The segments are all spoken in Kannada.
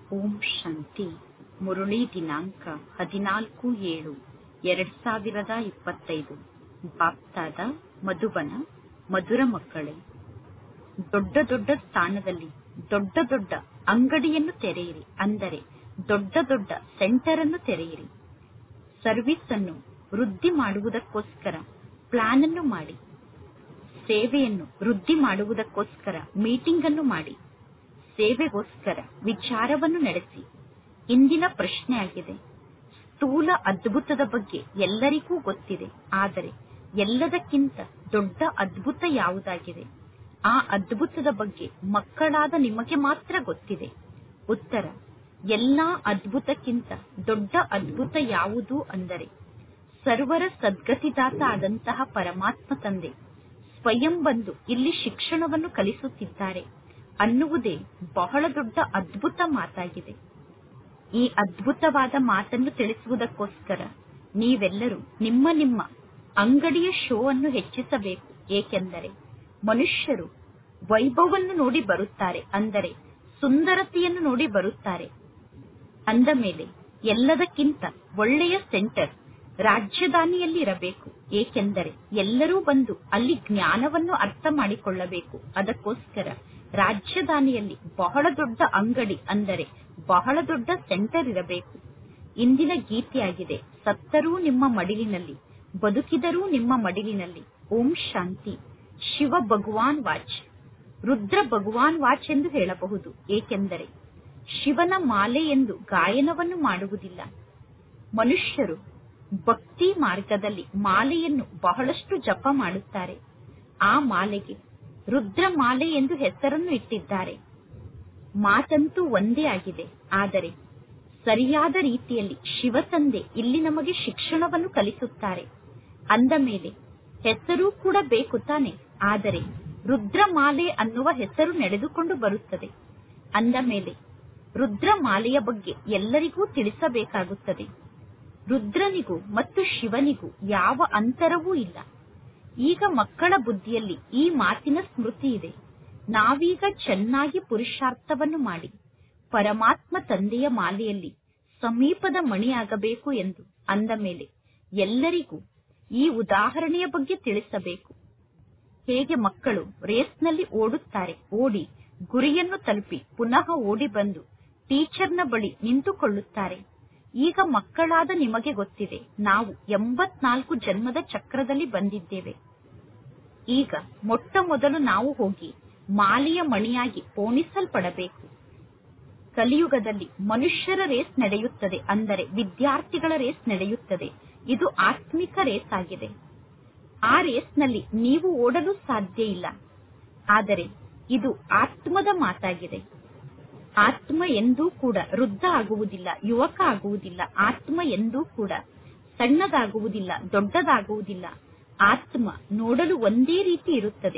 ಓಂ ಶಾಂತಿ ಮುರಳಿ ದಿನಾಂಕ ಹದಿನಾಲ್ಕು ಏಳು ಎರಡ್ ಸಾವಿರದ ಇಪ್ಪತ್ತೈದು ಬಾಪ್ತಾದ ಮಧುಬನ ಮಧುರ ಮಕ್ಕಳೇ ದೊಡ್ಡ ದೊಡ್ಡ ಸ್ಥಾನದಲ್ಲಿ ದೊಡ್ಡ ದೊಡ್ಡ ಅಂಗಡಿಯನ್ನು ತೆರೆಯಿರಿ ಅಂದರೆ ದೊಡ್ಡ ದೊಡ್ಡ ಸೆಂಟರ್ ಅನ್ನು ತೆರೆಯಿರಿ ಸರ್ವಿಸ್ ಅನ್ನು ವೃದ್ಧಿ ಮಾಡುವುದಕ್ಕೋಸ್ಕರ ಪ್ಲಾನ್ ಅನ್ನು ಮಾಡಿ ಸೇವೆಯನ್ನು ವೃದ್ಧಿ ಮಾಡುವುದಕ್ಕೋಸ್ಕರ ಮೀಟಿಂಗ್ ಅನ್ನು ಮಾಡಿ ಸೇವೆಗೋಸ್ಕರ ವಿಚಾರವನ್ನು ನಡೆಸಿ ಇಂದಿನ ಪ್ರಶ್ನೆ ಆಗಿದೆ ಸ್ಥೂಲ ಅದ್ಭುತದ ಬಗ್ಗೆ ಎಲ್ಲರಿಗೂ ಗೊತ್ತಿದೆ ಆದರೆ ಎಲ್ಲದಕ್ಕಿಂತ ದೊಡ್ಡ ಅದ್ಭುತ ಯಾವುದಾಗಿದೆ ಆ ಅದ್ಭುತದ ಬಗ್ಗೆ ಮಕ್ಕಳಾದ ನಿಮಗೆ ಮಾತ್ರ ಗೊತ್ತಿದೆ ಉತ್ತರ ಎಲ್ಲಾ ಅದ್ಭುತಕ್ಕಿಂತ ದೊಡ್ಡ ಅದ್ಭುತ ಯಾವುದು ಅಂದರೆ ಸರ್ವರ ಸದ್ಗತಿದಾತ ಆದಂತಹ ಪರಮಾತ್ಮ ತಂದೆ ಸ್ವಯಂ ಬಂದು ಇಲ್ಲಿ ಶಿಕ್ಷಣವನ್ನು ಕಲಿಸುತ್ತಿದ್ದಾರೆ ಅನ್ನುವುದೇ ಬಹಳ ದೊಡ್ಡ ಅದ್ಭುತ ಮಾತಾಗಿದೆ ಈ ಅದ್ಭುತವಾದ ಮಾತನ್ನು ತಿಳಿಸುವುದಕ್ಕೋಸ್ಕರ ನೀವೆಲ್ಲರೂ ನಿಮ್ಮ ನಿಮ್ಮ ಅಂಗಡಿಯ ಶೋ ಅನ್ನು ಹೆಚ್ಚಿಸಬೇಕು ಏಕೆಂದರೆ ಮನುಷ್ಯರು ವೈಭವವನ್ನು ನೋಡಿ ಬರುತ್ತಾರೆ ಅಂದರೆ ಸುಂದರತೆಯನ್ನು ನೋಡಿ ಬರುತ್ತಾರೆ ಅಂದ ಮೇಲೆ ಎಲ್ಲದಕ್ಕಿಂತ ಒಳ್ಳೆಯ ಸೆಂಟರ್ ರಾಜಧಾನಿಯಲ್ಲಿ ಇರಬೇಕು ಏಕೆಂದರೆ ಎಲ್ಲರೂ ಬಂದು ಅಲ್ಲಿ ಜ್ಞಾನವನ್ನು ಅರ್ಥ ಮಾಡಿಕೊಳ್ಳಬೇಕು ಅದಕ್ಕೋಸ್ಕರ ರಾಜಧಾನಿಯಲ್ಲಿ ಬಹಳ ದೊಡ್ಡ ಅಂಗಡಿ ಅಂದರೆ ಬಹಳ ದೊಡ್ಡ ಸೆಂಟರ್ ಇರಬೇಕು ಇಂದಿನ ಗೀತೆಯಾಗಿದೆ ಸತ್ತರೂ ನಿಮ್ಮ ಮಡಿಲಿನಲ್ಲಿ ಬದುಕಿದರೂ ನಿಮ್ಮ ಮಡಿಲಿನಲ್ಲಿ ಓಂ ಶಾಂತಿ ಶಿವ ಭಗವಾನ್ ವಾಚ್ ರುದ್ರ ಭಗವಾನ್ ವಾಚ್ ಎಂದು ಹೇಳಬಹುದು ಏಕೆಂದರೆ ಶಿವನ ಮಾಲೆ ಎಂದು ಗಾಯನವನ್ನು ಮಾಡುವುದಿಲ್ಲ ಮನುಷ್ಯರು ಭಕ್ತಿ ಮಾರ್ಗದಲ್ಲಿ ಮಾಲೆಯನ್ನು ಬಹಳಷ್ಟು ಜಪ ಮಾಡುತ್ತಾರೆ ಆ ಮಾಲೆಗೆ ರುದ್ರ ಮಾಲೆ ಎಂದು ಹೆಸರನ್ನು ಇಟ್ಟಿದ್ದಾರೆ ಮಾತಂತೂ ಒಂದೇ ಆಗಿದೆ ಆದರೆ ಸರಿಯಾದ ರೀತಿಯಲ್ಲಿ ಶಿವತಂದೆ ಇಲ್ಲಿ ನಮಗೆ ಶಿಕ್ಷಣವನ್ನು ಕಲಿಸುತ್ತಾರೆ ಅಂದ ಮೇಲೆ ಹೆಸರು ಕೂಡ ಬೇಕು ತಾನೆ ಆದರೆ ರುದ್ರಮಾಲೆ ಅನ್ನುವ ಹೆಸರು ನಡೆದುಕೊಂಡು ಬರುತ್ತದೆ ಅಂದ ಮೇಲೆ ರುದ್ರಮಾಲೆಯ ಬಗ್ಗೆ ಎಲ್ಲರಿಗೂ ತಿಳಿಸಬೇಕಾಗುತ್ತದೆ ರುದ್ರನಿಗೂ ಮತ್ತು ಶಿವನಿಗೂ ಯಾವ ಅಂತರವೂ ಇಲ್ಲ ಈಗ ಮಕ್ಕಳ ಬುದ್ಧಿಯಲ್ಲಿ ಈ ಮಾತಿನ ಸ್ಮೃತಿ ಇದೆ ನಾವೀಗ ಚೆನ್ನಾಗಿ ಪುರುಷಾರ್ಥವನ್ನು ಮಾಡಿ ಪರಮಾತ್ಮ ತಂದೆಯ ಮಾಲೆಯಲ್ಲಿ ಸಮೀಪದ ಮಣಿಯಾಗಬೇಕು ಎಂದು ಅಂದ ಮೇಲೆ ಎಲ್ಲರಿಗೂ ಈ ಉದಾಹರಣೆಯ ಬಗ್ಗೆ ತಿಳಿಸಬೇಕು ಹೇಗೆ ಮಕ್ಕಳು ರೇಸ್ನಲ್ಲಿ ಓಡುತ್ತಾರೆ ಓಡಿ ಗುರಿಯನ್ನು ತಲುಪಿ ಪುನಃ ಓಡಿ ಬಂದು ಟೀಚರ್ನ ಬಳಿ ನಿಂತುಕೊಳ್ಳುತ್ತಾರೆ ಈಗ ಮಕ್ಕಳಾದ ನಿಮಗೆ ಗೊತ್ತಿದೆ ನಾವು ಎಂಬತ್ನಾಲ್ಕು ಜನ್ಮದ ಚಕ್ರದಲ್ಲಿ ಬಂದಿದ್ದೇವೆ ಈಗ ಮೊಟ್ಟ ಮೊದಲು ನಾವು ಹೋಗಿ ಮಾಲೆಯ ಮಣಿಯಾಗಿ ಪೋಣಿಸಲ್ಪಡಬೇಕು ಕಲಿಯುಗದಲ್ಲಿ ಮನುಷ್ಯರ ರೇಸ್ ನಡೆಯುತ್ತದೆ ಅಂದರೆ ವಿದ್ಯಾರ್ಥಿಗಳ ರೇಸ್ ನಡೆಯುತ್ತದೆ ಇದು ಆತ್ಮಿಕ ರೇಸ್ ಆಗಿದೆ ಆ ರೇಸ್ನಲ್ಲಿ ನೀವು ಓಡಲು ಸಾಧ್ಯ ಇಲ್ಲ ಆದರೆ ಇದು ಆತ್ಮದ ಮಾತಾಗಿದೆ ಆತ್ಮ ಎಂದೂ ಕೂಡ ವೃದ್ಧ ಆಗುವುದಿಲ್ಲ ಯುವಕ ಆಗುವುದಿಲ್ಲ ಆತ್ಮ ಎಂದೂ ಕೂಡ ಸಣ್ಣದಾಗುವುದಿಲ್ಲ ದೊಡ್ಡದಾಗುವುದಿಲ್ಲ ಆತ್ಮ ನೋಡಲು ಒಂದೇ ರೀತಿ ಇರುತ್ತದೆ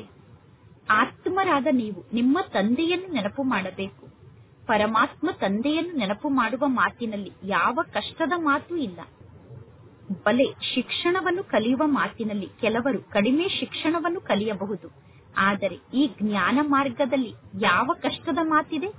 ಆತ್ಮರಾದ ನೀವು ನಿಮ್ಮ ತಂದೆಯನ್ನು ನೆನಪು ಮಾಡಬೇಕು ಪರಮಾತ್ಮ ತಂದೆಯನ್ನು ನೆನಪು ಮಾಡುವ ಮಾತಿನಲ್ಲಿ ಯಾವ ಕಷ್ಟದ ಮಾತು ಇಲ್ಲ ಬಲೆ ಶಿಕ್ಷಣವನ್ನು ಕಲಿಯುವ ಮಾತಿನಲ್ಲಿ ಕೆಲವರು ಕಡಿಮೆ ಶಿಕ್ಷಣವನ್ನು ಕಲಿಯಬಹುದು ಆದರೆ ಈ ಜ್ಞಾನ ಮಾರ್ಗದಲ್ಲಿ ಯಾವ ಕಷ್ಟದ ಮಾತಿದೆ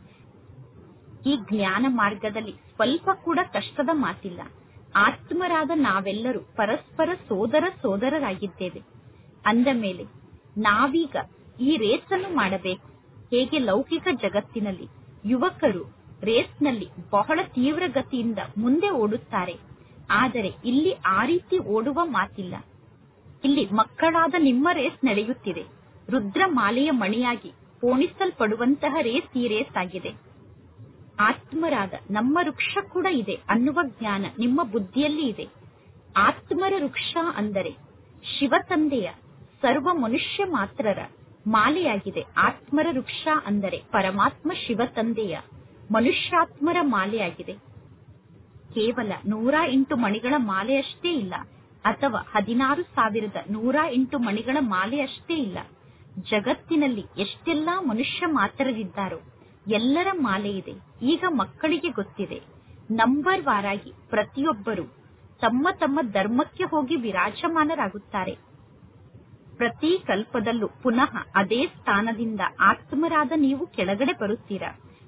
ಈ ಜ್ಞಾನ ಮಾರ್ಗದಲ್ಲಿ ಸ್ವಲ್ಪ ಕೂಡ ಕಷ್ಟದ ಮಾತಿಲ್ಲ ಆತ್ಮರಾದ ನಾವೆಲ್ಲರೂ ಪರಸ್ಪರ ಸೋದರ ಸೋದರರಾಗಿದ್ದೇವೆ ಅಂದ ಮೇಲೆ ನಾವೀಗ ಈ ರೇಸನ್ನು ಮಾಡಬೇಕು ಹೇಗೆ ಲೌಕಿಕ ಜಗತ್ತಿನಲ್ಲಿ ಯುವಕರು ರೇಸ್ನಲ್ಲಿ ಬಹಳ ತೀವ್ರ ಗತಿಯಿಂದ ಮುಂದೆ ಓಡುತ್ತಾರೆ ಆದರೆ ಇಲ್ಲಿ ಆ ರೀತಿ ಓಡುವ ಮಾತಿಲ್ಲ ಇಲ್ಲಿ ಮಕ್ಕಳಾದ ನಿಮ್ಮ ರೇಸ್ ನಡೆಯುತ್ತಿದೆ ರುದ್ರ ಮಾಲೆಯ ಮಣಿಯಾಗಿ ಪೋಣಿಸಲ್ಪಡುವಂತಹ ರೇಸ್ ಈ ರೇಸ್ ಆಗಿದೆ ಆತ್ಮರಾದ ನಮ್ಮ ವೃಕ್ಷ ಕೂಡ ಇದೆ ಅನ್ನುವ ಜ್ಞಾನ ನಿಮ್ಮ ಬುದ್ಧಿಯಲ್ಲಿ ಇದೆ ಆತ್ಮರ ವೃಕ್ಷ ಅಂದರೆ ಶಿವ ತಂದೆಯ ಸರ್ವ ಮನುಷ್ಯ ಮಾತ್ರರ ಮಾಲೆಯಾಗಿದೆ ಆತ್ಮರ ವೃಕ್ಷ ಅಂದರೆ ಪರಮಾತ್ಮ ಶಿವ ತಂದೆಯ ಮನುಷ್ಯಾತ್ಮರ ಮಾಲೆಯಾಗಿದೆ ಕೇವಲ ನೂರ ಎಂಟು ಮಣಿಗಳ ಮಾಲೆಯಷ್ಟೇ ಇಲ್ಲ ಅಥವಾ ಹದಿನಾರು ಸಾವಿರದ ನೂರ ಎಂಟು ಮಣಿಗಳ ಮಾಲೆಯಷ್ಟೇ ಇಲ್ಲ ಜಗತ್ತಿನಲ್ಲಿ ಎಷ್ಟೆಲ್ಲಾ ಮನುಷ್ಯ ಮಾತ್ರರಿದ್ದಾರೋ ಎಲ್ಲರ ಮಾಲೆ ಇದೆ ಈಗ ಮಕ್ಕಳಿಗೆ ಗೊತ್ತಿದೆ ನಂಬರ್ ವಾರಾಗಿ ಪ್ರತಿಯೊಬ್ಬರು ತಮ್ಮ ತಮ್ಮ ಧರ್ಮಕ್ಕೆ ಹೋಗಿ ವಿರಾಜಮಾನರಾಗುತ್ತಾರೆ ಪ್ರತಿ ಕಲ್ಪದಲ್ಲೂ ಪುನಃ ಅದೇ ಸ್ಥಾನದಿಂದ ಆತ್ಮರಾದ ನೀವು ಕೆಳಗಡೆ ಬರುತ್ತೀರಾ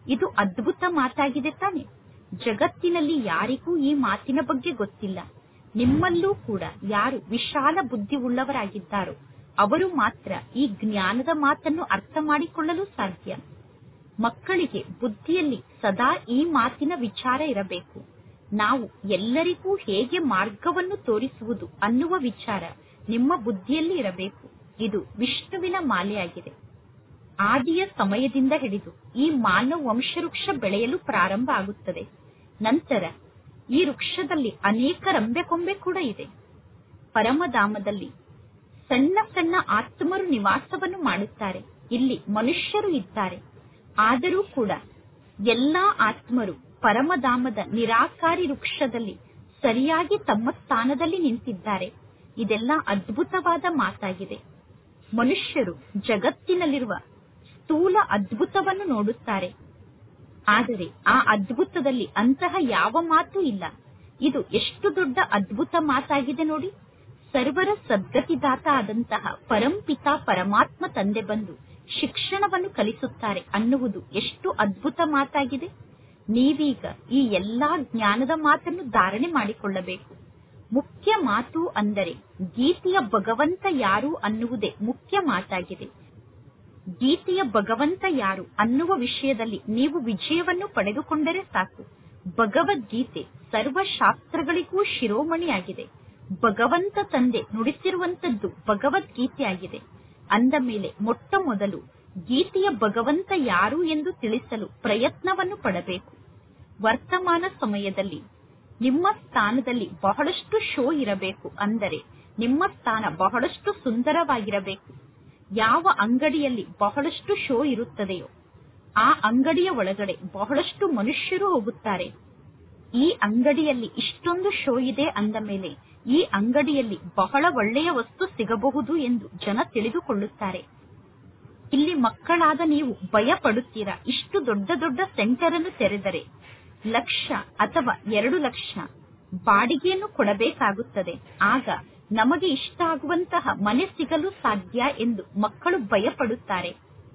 ಇದು ಅದ್ಭುತ ಮಾತಾಗಿದೆ ತಾನೆ ಜಗತ್ತಿನಲ್ಲಿ ಯಾರಿಗೂ ಈ ಮಾತಿನ ಬಗ್ಗೆ ಗೊತ್ತಿಲ್ಲ ನಿಮ್ಮಲ್ಲೂ ಕೂಡ ಯಾರು ವಿಶಾಲ ಬುದ್ಧಿ ಉಳ್ಳವರಾಗಿದ್ದಾರೋ ಅವರು ಮಾತ್ರ ಈ ಜ್ಞಾನದ ಮಾತನ್ನು ಅರ್ಥ ಮಾಡಿಕೊಳ್ಳಲು ಸಾಧ್ಯ ಮಕ್ಕಳಿಗೆ ಬುದ್ಧಿಯಲ್ಲಿ ಸದಾ ಈ ಮಾತಿನ ವಿಚಾರ ಇರಬೇಕು ನಾವು ಎಲ್ಲರಿಗೂ ಹೇಗೆ ಮಾರ್ಗವನ್ನು ತೋರಿಸುವುದು ಅನ್ನುವ ವಿಚಾರ ನಿಮ್ಮ ಬುದ್ಧಿಯಲ್ಲಿ ಇರಬೇಕು ಇದು ವಿಷ್ಣುವಿನ ಮಾಲೆಯಾಗಿದೆ ಆದಿಯ ಸಮಯದಿಂದ ಹಿಡಿದು ಈ ಮಾನವ ವಂಶವೃಕ್ಷ ಬೆಳೆಯಲು ಪ್ರಾರಂಭ ಆಗುತ್ತದೆ ನಂತರ ಈ ವೃಕ್ಷದಲ್ಲಿ ಅನೇಕ ರಂಬೆ ಕೊಂಬೆ ಕೂಡ ಇದೆ ಪರಮಧಾಮದಲ್ಲಿ ಸಣ್ಣ ಸಣ್ಣ ಆತ್ಮರು ನಿವಾಸವನ್ನು ಮಾಡುತ್ತಾರೆ ಇಲ್ಲಿ ಮನುಷ್ಯರು ಇದ್ದಾರೆ ಆದರೂ ಕೂಡ ಎಲ್ಲಾ ಆತ್ಮರು ಪರಮಧಾಮದ ನಿರಾಕಾರಿ ವೃಕ್ಷದಲ್ಲಿ ಸರಿಯಾಗಿ ತಮ್ಮ ಸ್ಥಾನದಲ್ಲಿ ನಿಂತಿದ್ದಾರೆ ಇದೆಲ್ಲ ಅದ್ಭುತವಾದ ಮಾತಾಗಿದೆ ಮನುಷ್ಯರು ಜಗತ್ತಿನಲ್ಲಿರುವ ಸ್ಥೂಲ ಅದ್ಭುತವನ್ನು ನೋಡುತ್ತಾರೆ ಆದರೆ ಆ ಅದ್ಭುತದಲ್ಲಿ ಅಂತಹ ಯಾವ ಮಾತು ಇಲ್ಲ ಇದು ಎಷ್ಟು ದೊಡ್ಡ ಅದ್ಭುತ ಮಾತಾಗಿದೆ ನೋಡಿ ಸರ್ವರ ಸದ್ಗತಿದಾತ ಆದಂತಹ ಪರಂಪಿತ ಪರಮಾತ್ಮ ತಂದೆ ಬಂದು ಶಿಕ್ಷಣವನ್ನು ಕಲಿಸುತ್ತಾರೆ ಅನ್ನುವುದು ಎಷ್ಟು ಅದ್ಭುತ ಮಾತಾಗಿದೆ ನೀವೀಗ ಈ ಎಲ್ಲಾ ಜ್ಞಾನದ ಮಾತನ್ನು ಧಾರಣೆ ಮಾಡಿಕೊಳ್ಳಬೇಕು ಮುಖ್ಯ ಮಾತು ಅಂದರೆ ಗೀತೆಯ ಭಗವಂತ ಯಾರು ಅನ್ನುವುದೇ ಮುಖ್ಯ ಮಾತಾಗಿದೆ ಗೀತೆಯ ಭಗವಂತ ಯಾರು ಅನ್ನುವ ವಿಷಯದಲ್ಲಿ ನೀವು ವಿಜಯವನ್ನು ಪಡೆದುಕೊಂಡರೆ ಸಾಕು ಭಗವದ್ಗೀತೆ ಸರ್ವಶಾಸ್ತ್ರಗಳಿಗೂ ಶಿರೋಮಣಿಯಾಗಿದೆ ಭಗವಂತ ತಂದೆ ನುಡಿಸಿರುವಂತದ್ದು ಭಗವದ್ಗೀತೆಯಾಗಿದೆ ಅಂದ ಮೇಲೆ ಮೊಟ್ಟ ಮೊದಲು ಗೀತೆಯ ಭಗವಂತ ಯಾರು ಎಂದು ತಿಳಿಸಲು ಪ್ರಯತ್ನವನ್ನು ಪಡಬೇಕು ವರ್ತಮಾನ ಸಮಯದಲ್ಲಿ ನಿಮ್ಮ ಸ್ಥಾನದಲ್ಲಿ ಬಹಳಷ್ಟು ಶೋ ಇರಬೇಕು ಅಂದರೆ ನಿಮ್ಮ ಸ್ಥಾನ ಬಹಳಷ್ಟು ಸುಂದರವಾಗಿರಬೇಕು ಯಾವ ಅಂಗಡಿಯಲ್ಲಿ ಬಹಳಷ್ಟು ಶೋ ಇರುತ್ತದೆಯೋ ಆ ಅಂಗಡಿಯ ಒಳಗಡೆ ಬಹಳಷ್ಟು ಮನುಷ್ಯರು ಹೋಗುತ್ತಾರೆ ಈ ಅಂಗಡಿಯಲ್ಲಿ ಇಷ್ಟೊಂದು ಶೋ ಇದೆ ಅಂದ ಮೇಲೆ ಈ ಅಂಗಡಿಯಲ್ಲಿ ಬಹಳ ಒಳ್ಳೆಯ ವಸ್ತು ಸಿಗಬಹುದು ಎಂದು ಜನ ತಿಳಿದುಕೊಳ್ಳುತ್ತಾರೆ ಇಲ್ಲಿ ಮಕ್ಕಳಾದ ನೀವು ಭಯ ಪಡುತ್ತೀರಾ ಇಷ್ಟು ದೊಡ್ಡ ದೊಡ್ಡ ಸೆಂಟರ್ ಅನ್ನು ತೆರೆದರೆ ಲಕ್ಷ ಅಥವಾ ಎರಡು ಲಕ್ಷ ಬಾಡಿಗೆಯನ್ನು ಕೊಡಬೇಕಾಗುತ್ತದೆ ಆಗ ನಮಗೆ ಇಷ್ಟ ಆಗುವಂತಹ ಮನೆ ಸಿಗಲು ಸಾಧ್ಯ ಎಂದು ಮಕ್ಕಳು ಭಯಪಡುತ್ತಾರೆ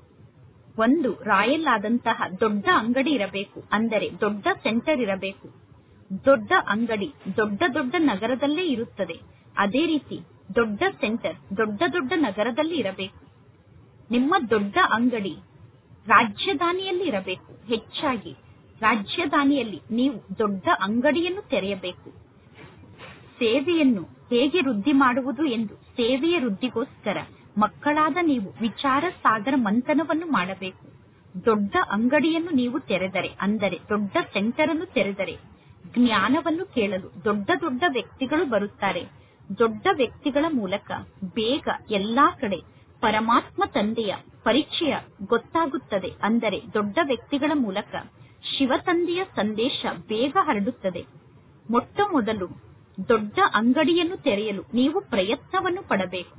ಒಂದು ರಾಯಲ್ ಆದಂತಹ ದೊಡ್ಡ ಅಂಗಡಿ ಇರಬೇಕು ಅಂದರೆ ದೊಡ್ಡ ಸೆಂಟರ್ ಇರಬೇಕು ದೊಡ್ಡ ಅಂಗಡಿ ದೊಡ್ಡ ದೊಡ್ಡ ನಗರದಲ್ಲೇ ಇರುತ್ತದೆ ಅದೇ ರೀತಿ ದೊಡ್ಡ ಸೆಂಟರ್ ದೊಡ್ಡ ದೊಡ್ಡ ನಗರದಲ್ಲಿ ಇರಬೇಕು ನಿಮ್ಮ ದೊಡ್ಡ ಅಂಗಡಿ ರಾಜಧಾನಿಯಲ್ಲಿ ಇರಬೇಕು ಹೆಚ್ಚಾಗಿ ರಾಜಧಾನಿಯಲ್ಲಿ ನೀವು ದೊಡ್ಡ ಅಂಗಡಿಯನ್ನು ತೆರೆಯಬೇಕು ಸೇವೆಯನ್ನು ಹೇಗೆ ವೃದ್ಧಿ ಮಾಡುವುದು ಎಂದು ಸೇವೆಯ ವೃದ್ಧಿಗೋಸ್ಕರ ಮಕ್ಕಳಾದ ನೀವು ವಿಚಾರ ಸಾಗರ ಮಂಥನವನ್ನು ಮಾಡಬೇಕು ದೊಡ್ಡ ಅಂಗಡಿಯನ್ನು ನೀವು ತೆರೆದರೆ ಅಂದರೆ ದೊಡ್ಡ ಸೆಂಟರ್ ಅನ್ನು ತೆರೆದರೆ ಜ್ಞಾನವನ್ನು ಕೇಳಲು ದೊಡ್ಡ ದೊಡ್ಡ ವ್ಯಕ್ತಿಗಳು ಬರುತ್ತಾರೆ ದೊಡ್ಡ ವ್ಯಕ್ತಿಗಳ ಮೂಲಕ ಬೇಗ ಎಲ್ಲಾ ಕಡೆ ಪರಮಾತ್ಮ ತಂದೆಯ ಪರಿಚಯ ಗೊತ್ತಾಗುತ್ತದೆ ಅಂದರೆ ದೊಡ್ಡ ವ್ಯಕ್ತಿಗಳ ಮೂಲಕ ಶಿವ ತಂದೆಯ ಸಂದೇಶ ಬೇಗ ಹರಡುತ್ತದೆ ಮೊಟ್ಟ ಮೊದಲು ದೊಡ್ಡ ಅಂಗಡಿಯನ್ನು ತೆರೆಯಲು ನೀವು ಪ್ರಯತ್ನವನ್ನು ಪಡಬೇಕು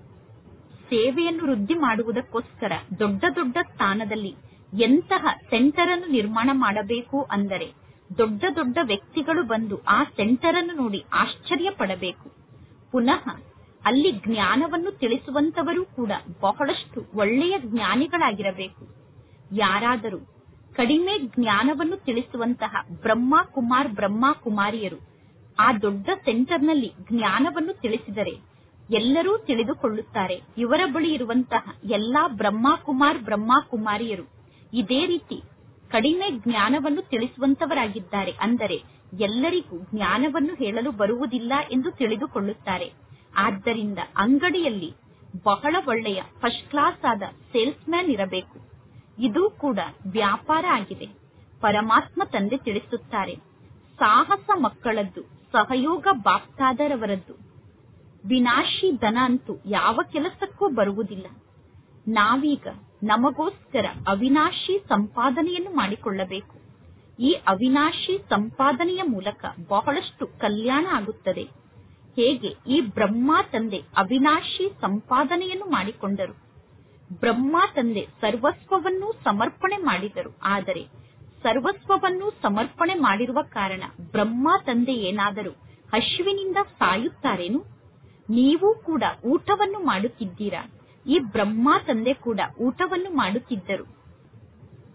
ಸೇವೆಯನ್ನು ವೃದ್ಧಿ ಮಾಡುವುದಕ್ಕೋಸ್ಕರ ದೊಡ್ಡ ದೊಡ್ಡ ಸ್ಥಾನದಲ್ಲಿ ಎಂತಹ ಸೆಂಟರ್ ಅನ್ನು ನಿರ್ಮಾಣ ಮಾಡಬೇಕು ಅಂದರೆ ದೊಡ್ಡ ದೊಡ್ಡ ವ್ಯಕ್ತಿಗಳು ಬಂದು ಆ ಸೆಂಟರ್ ಅನ್ನು ನೋಡಿ ಆಶ್ಚರ್ಯ ಪಡಬೇಕು ಪುನಃ ಅಲ್ಲಿ ಜ್ಞಾನವನ್ನು ತಿಳಿಸುವಂತವರು ಕೂಡ ಬಹಳಷ್ಟು ಒಳ್ಳೆಯ ಜ್ಞಾನಿಗಳಾಗಿರಬೇಕು ಯಾರಾದರೂ ಕಡಿಮೆ ಜ್ಞಾನವನ್ನು ತಿಳಿಸುವಂತಹ ಬ್ರಹ್ಮ ಕುಮಾರ್ ಬ್ರಹ್ಮ ಕುಮಾರಿಯರು ಆ ದೊಡ್ಡ ಸೆಂಟರ್ನಲ್ಲಿ ಜ್ಞಾನವನ್ನು ತಿಳಿಸಿದರೆ ಎಲ್ಲರೂ ತಿಳಿದುಕೊಳ್ಳುತ್ತಾರೆ ಇವರ ಬಳಿ ಇರುವಂತಹ ಎಲ್ಲಾ ಬ್ರಹ್ಮ ಕುಮಾರ್ ಬ್ರಹ್ಮ ಕುಮಾರಿಯರು ಇದೇ ರೀತಿ ಕಡಿಮೆ ಜ್ಞಾನವನ್ನು ತಿಳಿಸುವಂತವರಾಗಿದ್ದಾರೆ ಅಂದರೆ ಎಲ್ಲರಿಗೂ ಜ್ಞಾನವನ್ನು ಹೇಳಲು ಬರುವುದಿಲ್ಲ ಎಂದು ತಿಳಿದುಕೊಳ್ಳುತ್ತಾರೆ ಆದ್ದರಿಂದ ಅಂಗಡಿಯಲ್ಲಿ ಬಹಳ ಒಳ್ಳೆಯ ಫಸ್ಟ್ ಕ್ಲಾಸ್ ಆದ ಸೇಲ್ಸ್ ಮ್ಯಾನ್ ಇರಬೇಕು ಇದು ಕೂಡ ವ್ಯಾಪಾರ ಆಗಿದೆ ಪರಮಾತ್ಮ ತಂದೆ ತಿಳಿಸುತ್ತಾರೆ ಸಾಹಸ ಮಕ್ಕಳದ್ದು ಸಹಯೋಗ ಬಾಪ್ತಾದರವರದ್ದು ವಿನಾಶಿ ಧನ ಅಂತೂ ಯಾವ ಕೆಲಸಕ್ಕೂ ಬರುವುದಿಲ್ಲ ನಾವೀಗ ನಮಗೋಸ್ಕರ ಅವಿನಾಶಿ ಸಂಪಾದನೆಯನ್ನು ಮಾಡಿಕೊಳ್ಳಬೇಕು ಈ ಅವಿನಾಶಿ ಸಂಪಾದನೆಯ ಮೂಲಕ ಬಹಳಷ್ಟು ಕಲ್ಯಾಣ ಆಗುತ್ತದೆ ಹೇಗೆ ಈ ಬ್ರಹ್ಮ ತಂದೆ ಅವಿನಾಶಿ ಸಂಪಾದನೆಯನ್ನು ಮಾಡಿಕೊಂಡರು ಬ್ರಹ್ಮ ತಂದೆ ಸರ್ವಸ್ವವನ್ನು ಸಮರ್ಪಣೆ ಮಾಡಿದರು ಆದರೆ ಸರ್ವಸ್ವವನ್ನು ಸಮರ್ಪಣೆ ಮಾಡಿರುವ ಕಾರಣ ಬ್ರಹ್ಮ ತಂದೆ ಏನಾದರೂ ಹಶುವಿನಿಂದ ಸಾಯುತ್ತಾರೇನು ನೀವು ಕೂಡ ಊಟವನ್ನು ಮಾಡುತ್ತಿದ್ದೀರಾ ಈ ಬ್ರಹ್ಮ ತಂದೆ ಕೂಡ ಊಟವನ್ನು ಮಾಡುತ್ತಿದ್ದರು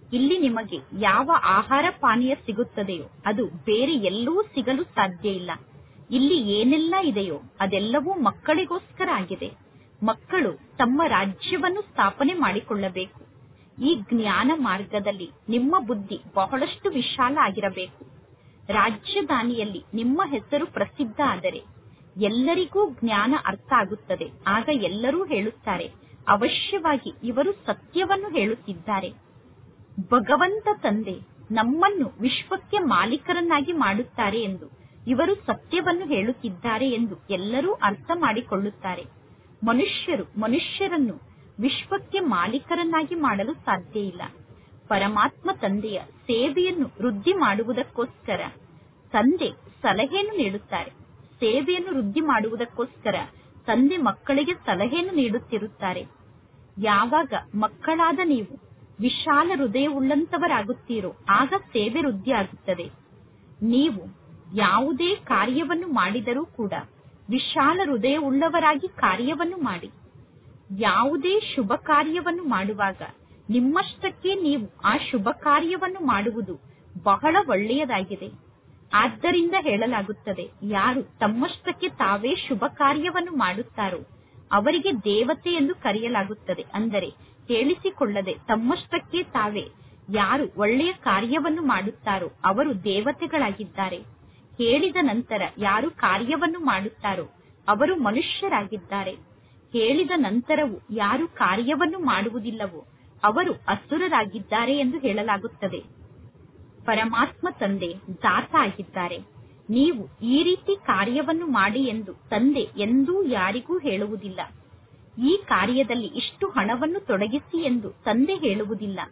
ಇಲ್ಲಿ ನಿಮಗೆ ಯಾವ ಆಹಾರ ಪಾನೀಯ ಸಿಗುತ್ತದೆಯೋ ಅದು ಬೇರೆ ಎಲ್ಲೂ ಸಿಗಲು ಸಾಧ್ಯ ಇಲ್ಲ ಇಲ್ಲಿ ಏನೆಲ್ಲ ಇದೆಯೋ ಅದೆಲ್ಲವೂ ಮಕ್ಕಳಿಗೋಸ್ಕರ ಆಗಿದೆ ಮಕ್ಕಳು ತಮ್ಮ ರಾಜ್ಯವನ್ನು ಸ್ಥಾಪನೆ ಮಾಡಿಕೊಳ್ಳಬೇಕು ಈ ಜ್ಞಾನ ಮಾರ್ಗದಲ್ಲಿ ನಿಮ್ಮ ಬುದ್ಧಿ ಬಹಳಷ್ಟು ವಿಶಾಲ ಆಗಿರಬೇಕು ರಾಜ್ಯದಾನಿಯಲ್ಲಿ ನಿಮ್ಮ ಹೆಸರು ಪ್ರಸಿದ್ಧ ಆದರೆ ಎಲ್ಲರಿಗೂ ಜ್ಞಾನ ಅರ್ಥ ಆಗುತ್ತದೆ ಆಗ ಎಲ್ಲರೂ ಹೇಳುತ್ತಾರೆ ಅವಶ್ಯವಾಗಿ ಇವರು ಸತ್ಯವನ್ನು ಹೇಳುತ್ತಿದ್ದಾರೆ ಭಗವಂತ ತಂದೆ ನಮ್ಮನ್ನು ವಿಶ್ವಕ್ಕೆ ಮಾಲೀಕರನ್ನಾಗಿ ಮಾಡುತ್ತಾರೆ ಎಂದು ಇವರು ಸತ್ಯವನ್ನು ಹೇಳುತ್ತಿದ್ದಾರೆ ಎಂದು ಎಲ್ಲರೂ ಅರ್ಥ ಮಾಡಿಕೊಳ್ಳುತ್ತಾರೆ ಮನುಷ್ಯರು ಮನುಷ್ಯರನ್ನು ವಿಶ್ವಕ್ಕೆ ಮಾಲೀಕರನ್ನಾಗಿ ಮಾಡಲು ಸಾಧ್ಯ ಇಲ್ಲ ಪರಮಾತ್ಮ ತಂದೆಯ ಸೇವೆಯನ್ನು ವೃದ್ಧಿ ಮಾಡುವುದಕ್ಕೋಸ್ಕರ ತಂದೆ ಸಲಹೆಯನ್ನು ನೀಡುತ್ತಾರೆ ಸೇವೆಯನ್ನು ವೃದ್ಧಿ ಮಾಡುವುದಕ್ಕೋಸ್ಕರ ತಂದೆ ಮಕ್ಕಳಿಗೆ ಸಲಹೆಯನ್ನು ನೀಡುತ್ತಿರುತ್ತಾರೆ ಯಾವಾಗ ಮಕ್ಕಳಾದ ನೀವು ವಿಶಾಲ ಹೃದಯವುಳ್ಳಂತವರಾಗುತ್ತೀರೋ ಆಗ ಸೇವೆ ವೃದ್ಧಿ ಆಗುತ್ತದೆ ನೀವು ಯಾವುದೇ ಕಾರ್ಯವನ್ನು ಮಾಡಿದರೂ ಕೂಡ ವಿಶಾಲ ಹೃದಯವುಳ್ಳವರಾಗಿ ಕಾರ್ಯವನ್ನು ಮಾಡಿ ಯಾವುದೇ ಶುಭ ಕಾರ್ಯವನ್ನು ಮಾಡುವಾಗ ನಿಮ್ಮಷ್ಟಕ್ಕೆ ನೀವು ಆ ಶುಭ ಕಾರ್ಯವನ್ನು ಮಾಡುವುದು ಬಹಳ ಒಳ್ಳೆಯದಾಗಿದೆ ಆದ್ದರಿಂದ ಹೇಳಲಾಗುತ್ತದೆ ಯಾರು ತಮ್ಮಷ್ಟಕ್ಕೆ ತಾವೇ ಶುಭ ಕಾರ್ಯವನ್ನು ಮಾಡುತ್ತಾರೋ ಅವರಿಗೆ ದೇವತೆ ಎಂದು ಕರೆಯಲಾಗುತ್ತದೆ ಅಂದರೆ ಕೇಳಿಸಿಕೊಳ್ಳದೆ ತಮ್ಮಷ್ಟಕ್ಕೆ ತಾವೇ ಯಾರು ಒಳ್ಳೆಯ ಕಾರ್ಯವನ್ನು ಮಾಡುತ್ತಾರೋ ಅವರು ದೇವತೆಗಳಾಗಿದ್ದಾರೆ ಹೇಳಿದ ನಂತರ ಯಾರು ಕಾರ್ಯವನ್ನು ಮಾಡುತ್ತಾರೋ ಅವರು ಮನುಷ್ಯರಾಗಿದ್ದಾರೆ ಹೇಳಿದ ನಂತರವೂ ಯಾರು ಕಾರ್ಯವನ್ನು ಮಾಡುವುದಿಲ್ಲವೋ ಅವರು ಅಸುರರಾಗಿದ್ದಾರೆ ಎಂದು ಹೇಳಲಾಗುತ್ತದೆ ಪರಮಾತ್ಮ ತಂದೆ ದಾತ ಆಗಿದ್ದಾರೆ ನೀವು ಈ ರೀತಿ ಕಾರ್ಯವನ್ನು ಮಾಡಿ ಎಂದು ತಂದೆ ಎಂದೂ ಯಾರಿಗೂ ಹೇಳುವುದಿಲ್ಲ ಈ ಕಾರ್ಯದಲ್ಲಿ ಇಷ್ಟು ಹಣವನ್ನು ತೊಡಗಿಸಿ ಎಂದು ತಂದೆ ಹೇಳುವುದಿಲ್ಲ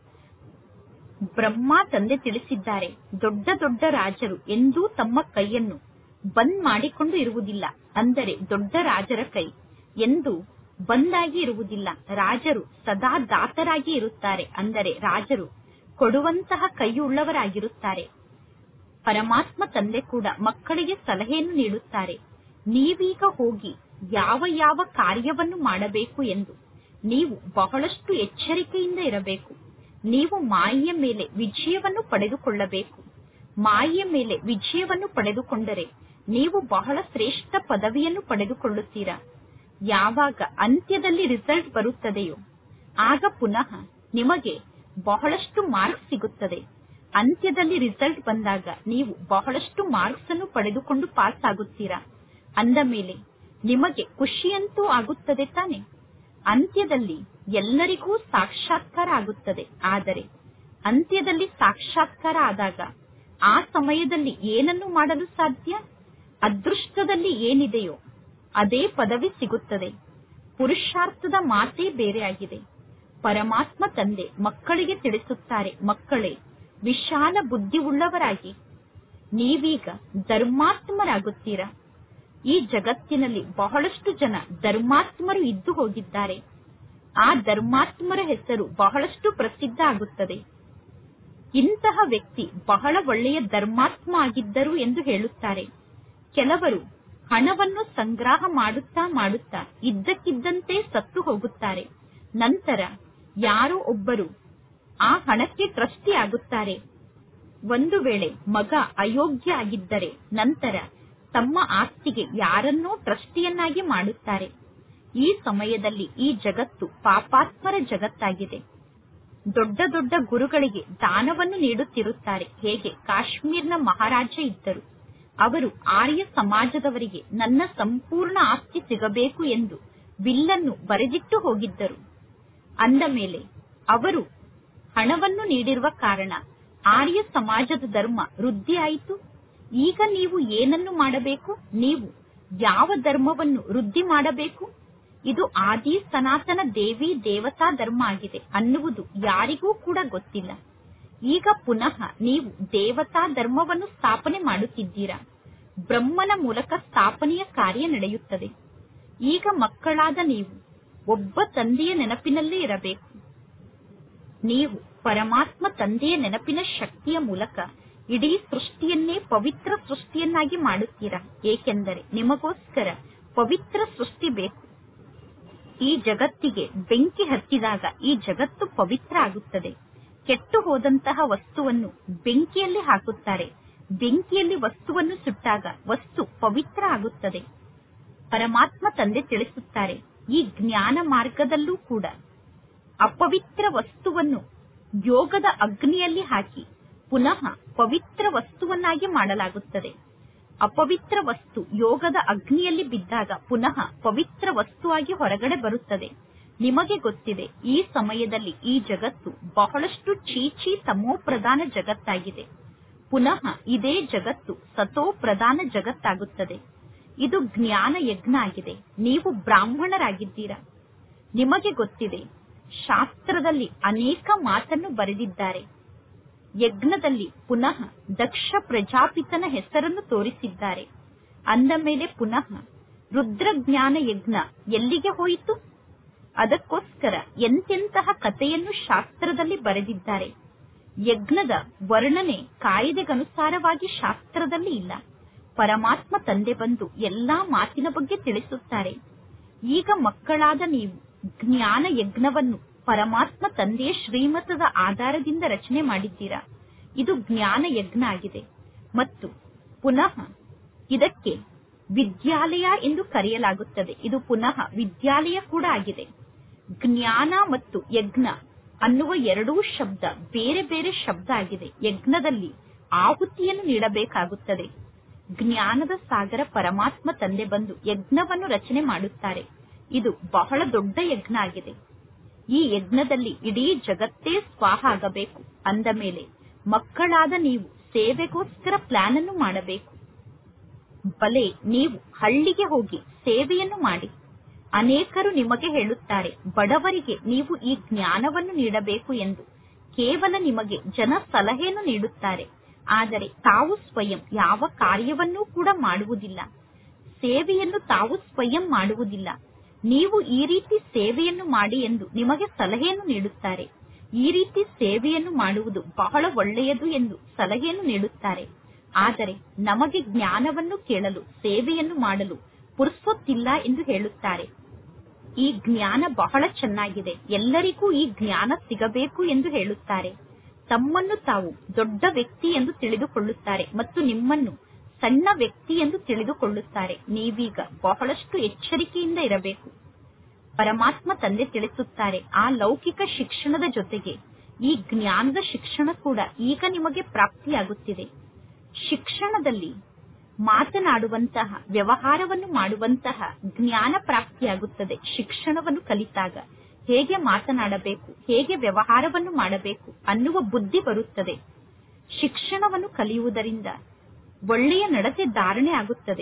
ಬ್ರಹ್ಮ ತಂದೆ ತಿಳಿಸಿದ್ದಾರೆ ದೊಡ್ಡ ದೊಡ್ಡ ರಾಜರು ಎಂದೂ ತಮ್ಮ ಕೈಯನ್ನು ಬಂದ್ ಮಾಡಿಕೊಂಡು ಇರುವುದಿಲ್ಲ ಅಂದರೆ ದೊಡ್ಡ ರಾಜರ ಕೈ ಎಂದು ಬಂದಾಗಿ ಇರುವುದಿಲ್ಲ ರಾಜರು ಸದಾ ದಾತರಾಗಿ ಇರುತ್ತಾರೆ ಅಂದರೆ ರಾಜರು ಕೊಡುವಂತಹ ಕೈಯುಳ್ಳವರಾಗಿರುತ್ತಾರೆ ಪರಮಾತ್ಮ ತಂದೆ ಕೂಡ ಮಕ್ಕಳಿಗೆ ಸಲಹೆಯನ್ನು ನೀಡುತ್ತಾರೆ ನೀವೀಗ ಹೋಗಿ ಯಾವ ಯಾವ ಕಾರ್ಯವನ್ನು ಮಾಡಬೇಕು ಎಂದು ನೀವು ಬಹಳಷ್ಟು ಎಚ್ಚರಿಕೆಯಿಂದ ಇರಬೇಕು ನೀವು ಮಾಯೆಯ ಮೇಲೆ ವಿಜಯವನ್ನು ಪಡೆದುಕೊಳ್ಳಬೇಕು ಮಾಯೆಯ ಮೇಲೆ ವಿಜಯವನ್ನು ಪಡೆದುಕೊಂಡರೆ ನೀವು ಬಹಳ ಶ್ರೇಷ್ಠ ಪದವಿಯನ್ನು ಪಡೆದುಕೊಳ್ಳುತ್ತೀರಾ ಯಾವಾಗ ಅಂತ್ಯದಲ್ಲಿ ರಿಸಲ್ಟ್ ಬರುತ್ತದೆಯೋ ಆಗ ಪುನಃ ನಿಮಗೆ ಬಹಳಷ್ಟು ಮಾರ್ಕ್ಸ್ ಸಿಗುತ್ತದೆ ಅಂತ್ಯದಲ್ಲಿ ರಿಸಲ್ಟ್ ಬಂದಾಗ ನೀವು ಬಹಳಷ್ಟು ಮಾರ್ಕ್ಸ್ ಅನ್ನು ಪಡೆದುಕೊಂಡು ಪಾಸ್ ಆಗುತ್ತೀರಾ ಅಂದ ಮೇಲೆ ನಿಮಗೆ ಖುಷಿಯಂತೂ ಆಗುತ್ತದೆ ತಾನೆ ಅಂತ್ಯದಲ್ಲಿ ಎಲ್ಲರಿಗೂ ಸಾಕ್ಷಾತ್ಕಾರ ಆಗುತ್ತದೆ ಆದರೆ ಅಂತ್ಯದಲ್ಲಿ ಸಾಕ್ಷಾತ್ಕಾರ ಆದಾಗ ಆ ಸಮಯದಲ್ಲಿ ಏನನ್ನು ಮಾಡಲು ಸಾಧ್ಯ ಅದೃಷ್ಟದಲ್ಲಿ ಏನಿದೆಯೋ ಅದೇ ಪದವಿ ಸಿಗುತ್ತದೆ ಪುರುಷಾರ್ಥದ ಮಾತೇ ಬೇರೆಯಾಗಿದೆ ಪರಮಾತ್ಮ ತಂದೆ ಮಕ್ಕಳಿಗೆ ತಿಳಿಸುತ್ತಾರೆ ಮಕ್ಕಳೇ ವಿಶಾಲ ಬುದ್ಧಿ ಉಳ್ಳವರಾಗಿ ನೀವೀಗ ಧರ್ಮಾತ್ಮರಾಗುತ್ತೀರಾ ಈ ಜಗತ್ತಿನಲ್ಲಿ ಬಹಳಷ್ಟು ಜನ ಧರ್ಮಾತ್ಮರು ಇದ್ದು ಹೋಗಿದ್ದಾರೆ ಆ ಧರ್ಮಾತ್ಮರ ಹೆಸರು ಬಹಳಷ್ಟು ಪ್ರಸಿದ್ಧ ಆಗುತ್ತದೆ ಇಂತಹ ವ್ಯಕ್ತಿ ಬಹಳ ಒಳ್ಳೆಯ ಧರ್ಮಾತ್ಮ ಆಗಿದ್ದರು ಎಂದು ಹೇಳುತ್ತಾರೆ ಕೆಲವರು ಹಣವನ್ನು ಸಂಗ್ರಹ ಮಾಡುತ್ತಾ ಮಾಡುತ್ತಾ ಇದ್ದಕ್ಕಿದ್ದಂತೆ ಸತ್ತು ಹೋಗುತ್ತಾರೆ ನಂತರ ಯಾರೋ ಒಬ್ಬರು ಆ ಹಣಕ್ಕೆ ಟ್ರಸ್ಟಿ ಆಗುತ್ತಾರೆ ಒಂದು ವೇಳೆ ಮಗ ಅಯೋಗ್ಯ ಆಗಿದ್ದರೆ ನಂತರ ತಮ್ಮ ಆಸ್ತಿಗೆ ಯಾರನ್ನೋ ಟ್ರಸ್ಟಿಯನ್ನಾಗಿ ಮಾಡುತ್ತಾರೆ ಈ ಸಮಯದಲ್ಲಿ ಈ ಜಗತ್ತು ಪಾಪಾತ್ಮರ ಜಗತ್ತಾಗಿದೆ ದೊಡ್ಡ ದೊಡ್ಡ ಗುರುಗಳಿಗೆ ದಾನವನ್ನು ನೀಡುತ್ತಿರುತ್ತಾರೆ ಹೇಗೆ ಕಾಶ್ಮೀರ್ನ ಮಹಾರಾಜ ಇದ್ದರು ಅವರು ಆರ್ಯ ಸಮಾಜದವರಿಗೆ ನನ್ನ ಸಂಪೂರ್ಣ ಆಸ್ತಿ ಸಿಗಬೇಕು ಎಂದು ವಿಲ್ಲನ್ನು ಬರೆದಿಟ್ಟು ಹೋಗಿದ್ದರು ಅಂದ ಮೇಲೆ ಅವರು ಹಣವನ್ನು ನೀಡಿರುವ ಕಾರಣ ಆರ್ಯ ಸಮಾಜದ ಧರ್ಮ ವೃದ್ಧಿಯಾಯಿತು ಈಗ ನೀವು ಏನನ್ನು ಮಾಡಬೇಕು ನೀವು ಯಾವ ಧರ್ಮವನ್ನು ವೃದ್ಧಿ ಮಾಡಬೇಕು ಇದು ಆದಿ ಸನಾತನ ದೇವಿ ದೇವತಾ ಧರ್ಮ ಆಗಿದೆ ಅನ್ನುವುದು ಯಾರಿಗೂ ಕೂಡ ಗೊತ್ತಿಲ್ಲ ಈಗ ಪುನಃ ನೀವು ದೇವತಾ ಧರ್ಮವನ್ನು ಸ್ಥಾಪನೆ ಮಾಡುತ್ತಿದ್ದೀರಾ ಬ್ರಹ್ಮನ ಮೂಲಕ ಸ್ಥಾಪನೆಯ ಕಾರ್ಯ ನಡೆಯುತ್ತದೆ ಈಗ ಮಕ್ಕಳಾದ ನೀವು ಒಬ್ಬ ತಂದೆಯ ನೆನಪಿನಲ್ಲೇ ಇರಬೇಕು ನೀವು ಪರಮಾತ್ಮ ತಂದೆಯ ನೆನಪಿನ ಶಕ್ತಿಯ ಮೂಲಕ ಇಡೀ ಸೃಷ್ಟಿಯನ್ನೇ ಪವಿತ್ರ ಸೃಷ್ಟಿಯನ್ನಾಗಿ ಮಾಡುತ್ತೀರಾ ಏಕೆಂದರೆ ನಿಮಗೋಸ್ಕರ ಪವಿತ್ರ ಸೃಷ್ಟಿ ಬೇಕು ಈ ಜಗತ್ತಿಗೆ ಬೆಂಕಿ ಹತ್ತಿದಾಗ ಈ ಜಗತ್ತು ಪವಿತ್ರ ಆಗುತ್ತದೆ ಕೆಟ್ಟು ಹೋದಂತಹ ವಸ್ತುವನ್ನು ಬೆಂಕಿಯಲ್ಲಿ ಹಾಕುತ್ತಾರೆ ಬೆಂಕಿಯಲ್ಲಿ ವಸ್ತುವನ್ನು ಸುಟ್ಟಾಗ ವಸ್ತು ಪವಿತ್ರ ಆಗುತ್ತದೆ ಪರಮಾತ್ಮ ತಂದೆ ತಿಳಿಸುತ್ತಾರೆ ಈ ಜ್ಞಾನ ಮಾರ್ಗದಲ್ಲೂ ಕೂಡ ಅಪವಿತ್ರ ವಸ್ತುವನ್ನು ಯೋಗದ ಅಗ್ನಿಯಲ್ಲಿ ಹಾಕಿ ಪುನಃ ಪವಿತ್ರ ವಸ್ತುವನ್ನಾಗಿ ಮಾಡಲಾಗುತ್ತದೆ ಅಪವಿತ್ರ ವಸ್ತು ಯೋಗದ ಅಗ್ನಿಯಲ್ಲಿ ಬಿದ್ದಾಗ ಪುನಃ ಪವಿತ್ರ ವಸ್ತುವಾಗಿ ಹೊರಗಡೆ ಬರುತ್ತದೆ ನಿಮಗೆ ಗೊತ್ತಿದೆ ಈ ಸಮಯದಲ್ಲಿ ಈ ಜಗತ್ತು ಬಹಳಷ್ಟು ಚೀಚಿ ತಮೋ ಪ್ರಧಾನ ಜಗತ್ತಾಗಿದೆ ಪುನಃ ಇದೇ ಜಗತ್ತು ಸತೋ ಪ್ರಧಾನ ಜಗತ್ತಾಗುತ್ತದೆ ಇದು ಜ್ಞಾನ ಯಜ್ಞ ಆಗಿದೆ ನೀವು ಬ್ರಾಹ್ಮಣರಾಗಿದ್ದೀರಾ ನಿಮಗೆ ಗೊತ್ತಿದೆ ಶಾಸ್ತ್ರದಲ್ಲಿ ಅನೇಕ ಮಾತನ್ನು ಬರೆದಿದ್ದಾರೆ ಯಜ್ಞದಲ್ಲಿ ಪುನಃ ದಕ್ಷ ಪ್ರಜಾಪಿತನ ಹೆಸರನ್ನು ತೋರಿಸಿದ್ದಾರೆ ಅಂದ ಮೇಲೆ ಪುನಃ ರುದ್ರಜ್ಞಾನ ಯಜ್ಞ ಎಲ್ಲಿಗೆ ಹೋಯಿತು ಅದಕ್ಕೋಸ್ಕರ ಎಂತೆಂತಹ ಕಥೆಯನ್ನು ಶಾಸ್ತ್ರದಲ್ಲಿ ಬರೆದಿದ್ದಾರೆ ಯಜ್ಞದ ವರ್ಣನೆ ಕಾಯ್ದೆಗನುಸಾರವಾಗಿ ಶಾಸ್ತ್ರದಲ್ಲಿ ಇಲ್ಲ ಪರಮಾತ್ಮ ತಂದೆ ಬಂದು ಎಲ್ಲಾ ಮಾತಿನ ಬಗ್ಗೆ ತಿಳಿಸುತ್ತಾರೆ ಈಗ ಮಕ್ಕಳಾದ ನೀವು ಜ್ಞಾನ ಯಜ್ಞವನ್ನು ಪರಮಾತ್ಮ ತಂದೆಯ ಶ್ರೀಮತದ ಆಧಾರದಿಂದ ರಚನೆ ಮಾಡಿದ್ದೀರಾ ಇದು ಜ್ಞಾನ ಯಜ್ಞ ಆಗಿದೆ ಮತ್ತು ಪುನಃ ಇದಕ್ಕೆ ವಿದ್ಯಾಲಯ ಎಂದು ಕರೆಯಲಾಗುತ್ತದೆ ಇದು ಪುನಃ ವಿದ್ಯಾಲಯ ಕೂಡ ಆಗಿದೆ ಜ್ಞಾನ ಮತ್ತು ಯಜ್ಞ ಅನ್ನುವ ಎರಡೂ ಶಬ್ದ ಬೇರೆ ಬೇರೆ ಶಬ್ದ ಆಗಿದೆ ಯಜ್ಞದಲ್ಲಿ ಆಹುತಿಯನ್ನು ನೀಡಬೇಕಾಗುತ್ತದೆ ಜ್ಞಾನದ ಸಾಗರ ಪರಮಾತ್ಮ ತಂದೆ ಬಂದು ಯಜ್ಞವನ್ನು ರಚನೆ ಮಾಡುತ್ತಾರೆ ಇದು ಬಹಳ ದೊಡ್ಡ ಯಜ್ಞ ಆಗಿದೆ ಈ ಯಜ್ಞದಲ್ಲಿ ಇಡೀ ಜಗತ್ತೇ ಸ್ವಾಹ ಆಗಬೇಕು ಅಂದ ಮೇಲೆ ಮಕ್ಕಳಾದ ನೀವು ಸೇವೆಗೋಸ್ಕರ ಪ್ಲಾನ್ ಅನ್ನು ಮಾಡಬೇಕು ಬಲೆ ನೀವು ಹಳ್ಳಿಗೆ ಹೋಗಿ ಸೇವೆಯನ್ನು ಮಾಡಿ ಅನೇಕರು ನಿಮಗೆ ಹೇಳುತ್ತಾರೆ ಬಡವರಿಗೆ ನೀವು ಈ ಜ್ಞಾನವನ್ನು ನೀಡಬೇಕು ಎಂದು ಕೇವಲ ನಿಮಗೆ ಜನ ಸಲಹೆಯನ್ನು ನೀಡುತ್ತಾರೆ ಆದರೆ ತಾವು ಸ್ವಯಂ ಯಾವ ಕಾರ್ಯವನ್ನೂ ಕೂಡ ಮಾಡುವುದಿಲ್ಲ ಸೇವೆಯನ್ನು ತಾವು ಸ್ವಯಂ ಮಾಡುವುದಿಲ್ಲ ನೀವು ಈ ರೀತಿ ಸೇವೆಯನ್ನು ಮಾಡಿ ಎಂದು ನಿಮಗೆ ಸಲಹೆಯನ್ನು ನೀಡುತ್ತಾರೆ ಈ ರೀತಿ ಸೇವೆಯನ್ನು ಮಾಡುವುದು ಬಹಳ ಒಳ್ಳೆಯದು ಎಂದು ಸಲಹೆಯನ್ನು ನೀಡುತ್ತಾರೆ ಆದರೆ ನಮಗೆ ಜ್ಞಾನವನ್ನು ಕೇಳಲು ಸೇವೆಯನ್ನು ಮಾಡಲು ಪುರ್ಸೊತ್ತಿಲ್ಲ ಎಂದು ಹೇಳುತ್ತಾರೆ ಈ ಜ್ಞಾನ ಬಹಳ ಚೆನ್ನಾಗಿದೆ ಎಲ್ಲರಿಗೂ ಈ ಜ್ಞಾನ ಸಿಗಬೇಕು ಎಂದು ಹೇಳುತ್ತಾರೆ ತಮ್ಮನ್ನು ತಾವು ದೊಡ್ಡ ವ್ಯಕ್ತಿ ಎಂದು ತಿಳಿದುಕೊಳ್ಳುತ್ತಾರೆ ಮತ್ತು ನಿಮ್ಮನ್ನು ಸಣ್ಣ ವ್ಯಕ್ತಿ ಎಂದು ತಿಳಿದುಕೊಳ್ಳುತ್ತಾರೆ ನೀವೀಗ ಬಹಳಷ್ಟು ಎಚ್ಚರಿಕೆಯಿಂದ ಇರಬೇಕು ಪರಮಾತ್ಮ ತಂದೆ ತಿಳಿಸುತ್ತಾರೆ ಆ ಲೌಕಿಕ ಶಿಕ್ಷಣದ ಜೊತೆಗೆ ಈ ಜ್ಞಾನದ ಶಿಕ್ಷಣ ಕೂಡ ಈಗ ನಿಮಗೆ ಪ್ರಾಪ್ತಿಯಾಗುತ್ತಿದೆ ಶಿಕ್ಷಣದಲ್ಲಿ ಮಾತನಾಡುವಂತಹ ವ್ಯವಹಾರವನ್ನು ಮಾಡುವಂತಹ ಜ್ಞಾನ ಪ್ರಾಪ್ತಿಯಾಗುತ್ತದೆ ಶಿಕ್ಷಣವನ್ನು ಕಲಿತಾಗ ಹೇಗೆ ಮಾತನಾಡಬೇಕು ಹೇಗೆ ವ್ಯವಹಾರವನ್ನು ಮಾಡಬೇಕು ಅನ್ನುವ ಬುದ್ಧಿ ಬರುತ್ತದೆ ಶಿಕ್ಷಣವನ್ನು ಕಲಿಯುವುದರಿಂದ ಒಳ್ಳೆಯ ನಡತೆ ಧಾರಣೆ ಆಗುತ್ತದೆ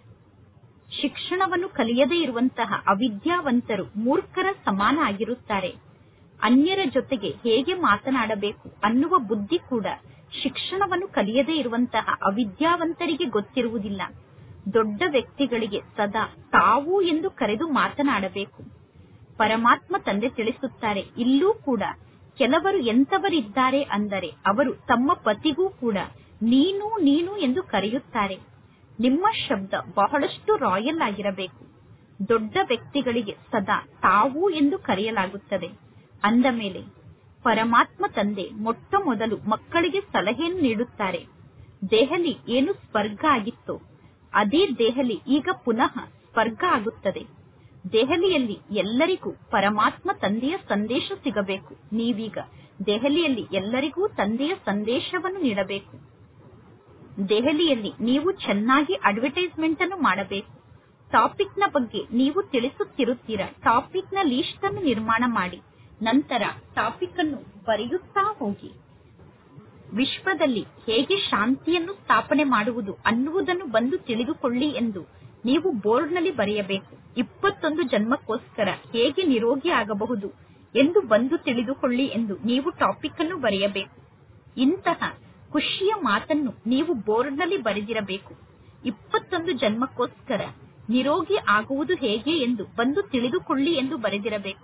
ಶಿಕ್ಷಣವನ್ನು ಕಲಿಯದೇ ಇರುವಂತಹ ಅವಿದ್ಯಾವಂತರು ಮೂರ್ಖರ ಸಮಾನ ಆಗಿರುತ್ತಾರೆ ಅನ್ಯರ ಜೊತೆಗೆ ಹೇಗೆ ಮಾತನಾಡಬೇಕು ಅನ್ನುವ ಬುದ್ಧಿ ಕೂಡ ಶಿಕ್ಷಣವನ್ನು ಕಲಿಯದೇ ಇರುವಂತಹ ಅವಿದ್ಯಾವಂತರಿಗೆ ಗೊತ್ತಿರುವುದಿಲ್ಲ ದೊಡ್ಡ ವ್ಯಕ್ತಿಗಳಿಗೆ ಸದಾ ತಾವು ಎಂದು ಕರೆದು ಮಾತನಾಡಬೇಕು ಪರಮಾತ್ಮ ತಂದೆ ತಿಳಿಸುತ್ತಾರೆ ಇಲ್ಲೂ ಕೂಡ ಕೆಲವರು ಎಂತವರಿದ್ದಾರೆ ಅಂದರೆ ಅವರು ತಮ್ಮ ಪತಿಗೂ ಕೂಡ ನೀನು ನೀನು ಎಂದು ಕರೆಯುತ್ತಾರೆ ನಿಮ್ಮ ಶಬ್ದ ಬಹಳಷ್ಟು ರಾಯಲ್ ಆಗಿರಬೇಕು ದೊಡ್ಡ ವ್ಯಕ್ತಿಗಳಿಗೆ ಸದಾ ತಾವು ಎಂದು ಕರೆಯಲಾಗುತ್ತದೆ ಅಂದ ಮೇಲೆ ಪರಮಾತ್ಮ ತಂದೆ ಮೊಟ್ಟ ಮೊದಲು ಮಕ್ಕಳಿಗೆ ಸಲಹೆಯನ್ನು ನೀಡುತ್ತಾರೆ ದೆಹಲಿ ಏನು ಸ್ವರ್ಗ ಆಗಿತ್ತೋ ಅದೇ ದೆಹಲಿ ಈಗ ಪುನಃ ಸ್ವರ್ಗ ಆಗುತ್ತದೆ ದೆಹಲಿಯಲ್ಲಿ ಎಲ್ಲರಿಗೂ ಪರಮಾತ್ಮ ತಂದೆಯ ಸಂದೇಶ ಸಿಗಬೇಕು ನೀವೀಗ ದೆಹಲಿಯಲ್ಲಿ ಎಲ್ಲರಿಗೂ ತಂದೆಯ ಸಂದೇಶವನ್ನು ನೀಡಬೇಕು ದೆಹಲಿಯಲ್ಲಿ ನೀವು ಚೆನ್ನಾಗಿ ಅಡ್ವರ್ಟೈಸ್ಮೆಂಟ್ ಅನ್ನು ಮಾಡಬೇಕು ಟಾಪಿಕ್ ನ ಬಗ್ಗೆ ನೀವು ತಿಳಿಸುತ್ತಿರುತ್ತೀರಾ ಟಾಪಿಕ್ ನ ಲೀಸ್ಟ್ ಅನ್ನು ನಿರ್ಮಾಣ ಮಾಡಿ ನಂತರ ಟಾಪಿಕ್ ಅನ್ನು ಬರೆಯುತ್ತಾ ಹೋಗಿ ವಿಶ್ವದಲ್ಲಿ ಹೇಗೆ ಶಾಂತಿಯನ್ನು ಸ್ಥಾಪನೆ ಮಾಡುವುದು ಅನ್ನುವುದನ್ನು ಬಂದು ತಿಳಿದುಕೊಳ್ಳಿ ಎಂದು ನೀವು ಬೋರ್ಡ್ನಲ್ಲಿ ಬರೆಯಬೇಕು ಇಪ್ಪತ್ತೊಂದು ಜನ್ಮಕ್ಕೋಸ್ಕರ ಹೇಗೆ ನಿರೋಗಿ ಆಗಬಹುದು ಎಂದು ಬಂದು ತಿಳಿದುಕೊಳ್ಳಿ ಎಂದು ನೀವು ಟಾಪಿಕ್ ಅನ್ನು ಬರೆಯಬೇಕು ಇಂತಹ ಖುಷಿಯ ಮಾತನ್ನು ನೀವು ಬೋರ್ಡ್ನಲ್ಲಿ ಬರೆದಿರಬೇಕು ಇಪ್ಪತ್ತೊಂದು ಜನ್ಮಕ್ಕೋಸ್ಕರ ನಿರೋಗಿ ಆಗುವುದು ಹೇಗೆ ಎಂದು ಬಂದು ತಿಳಿದುಕೊಳ್ಳಿ ಎಂದು ಬರೆದಿರಬೇಕು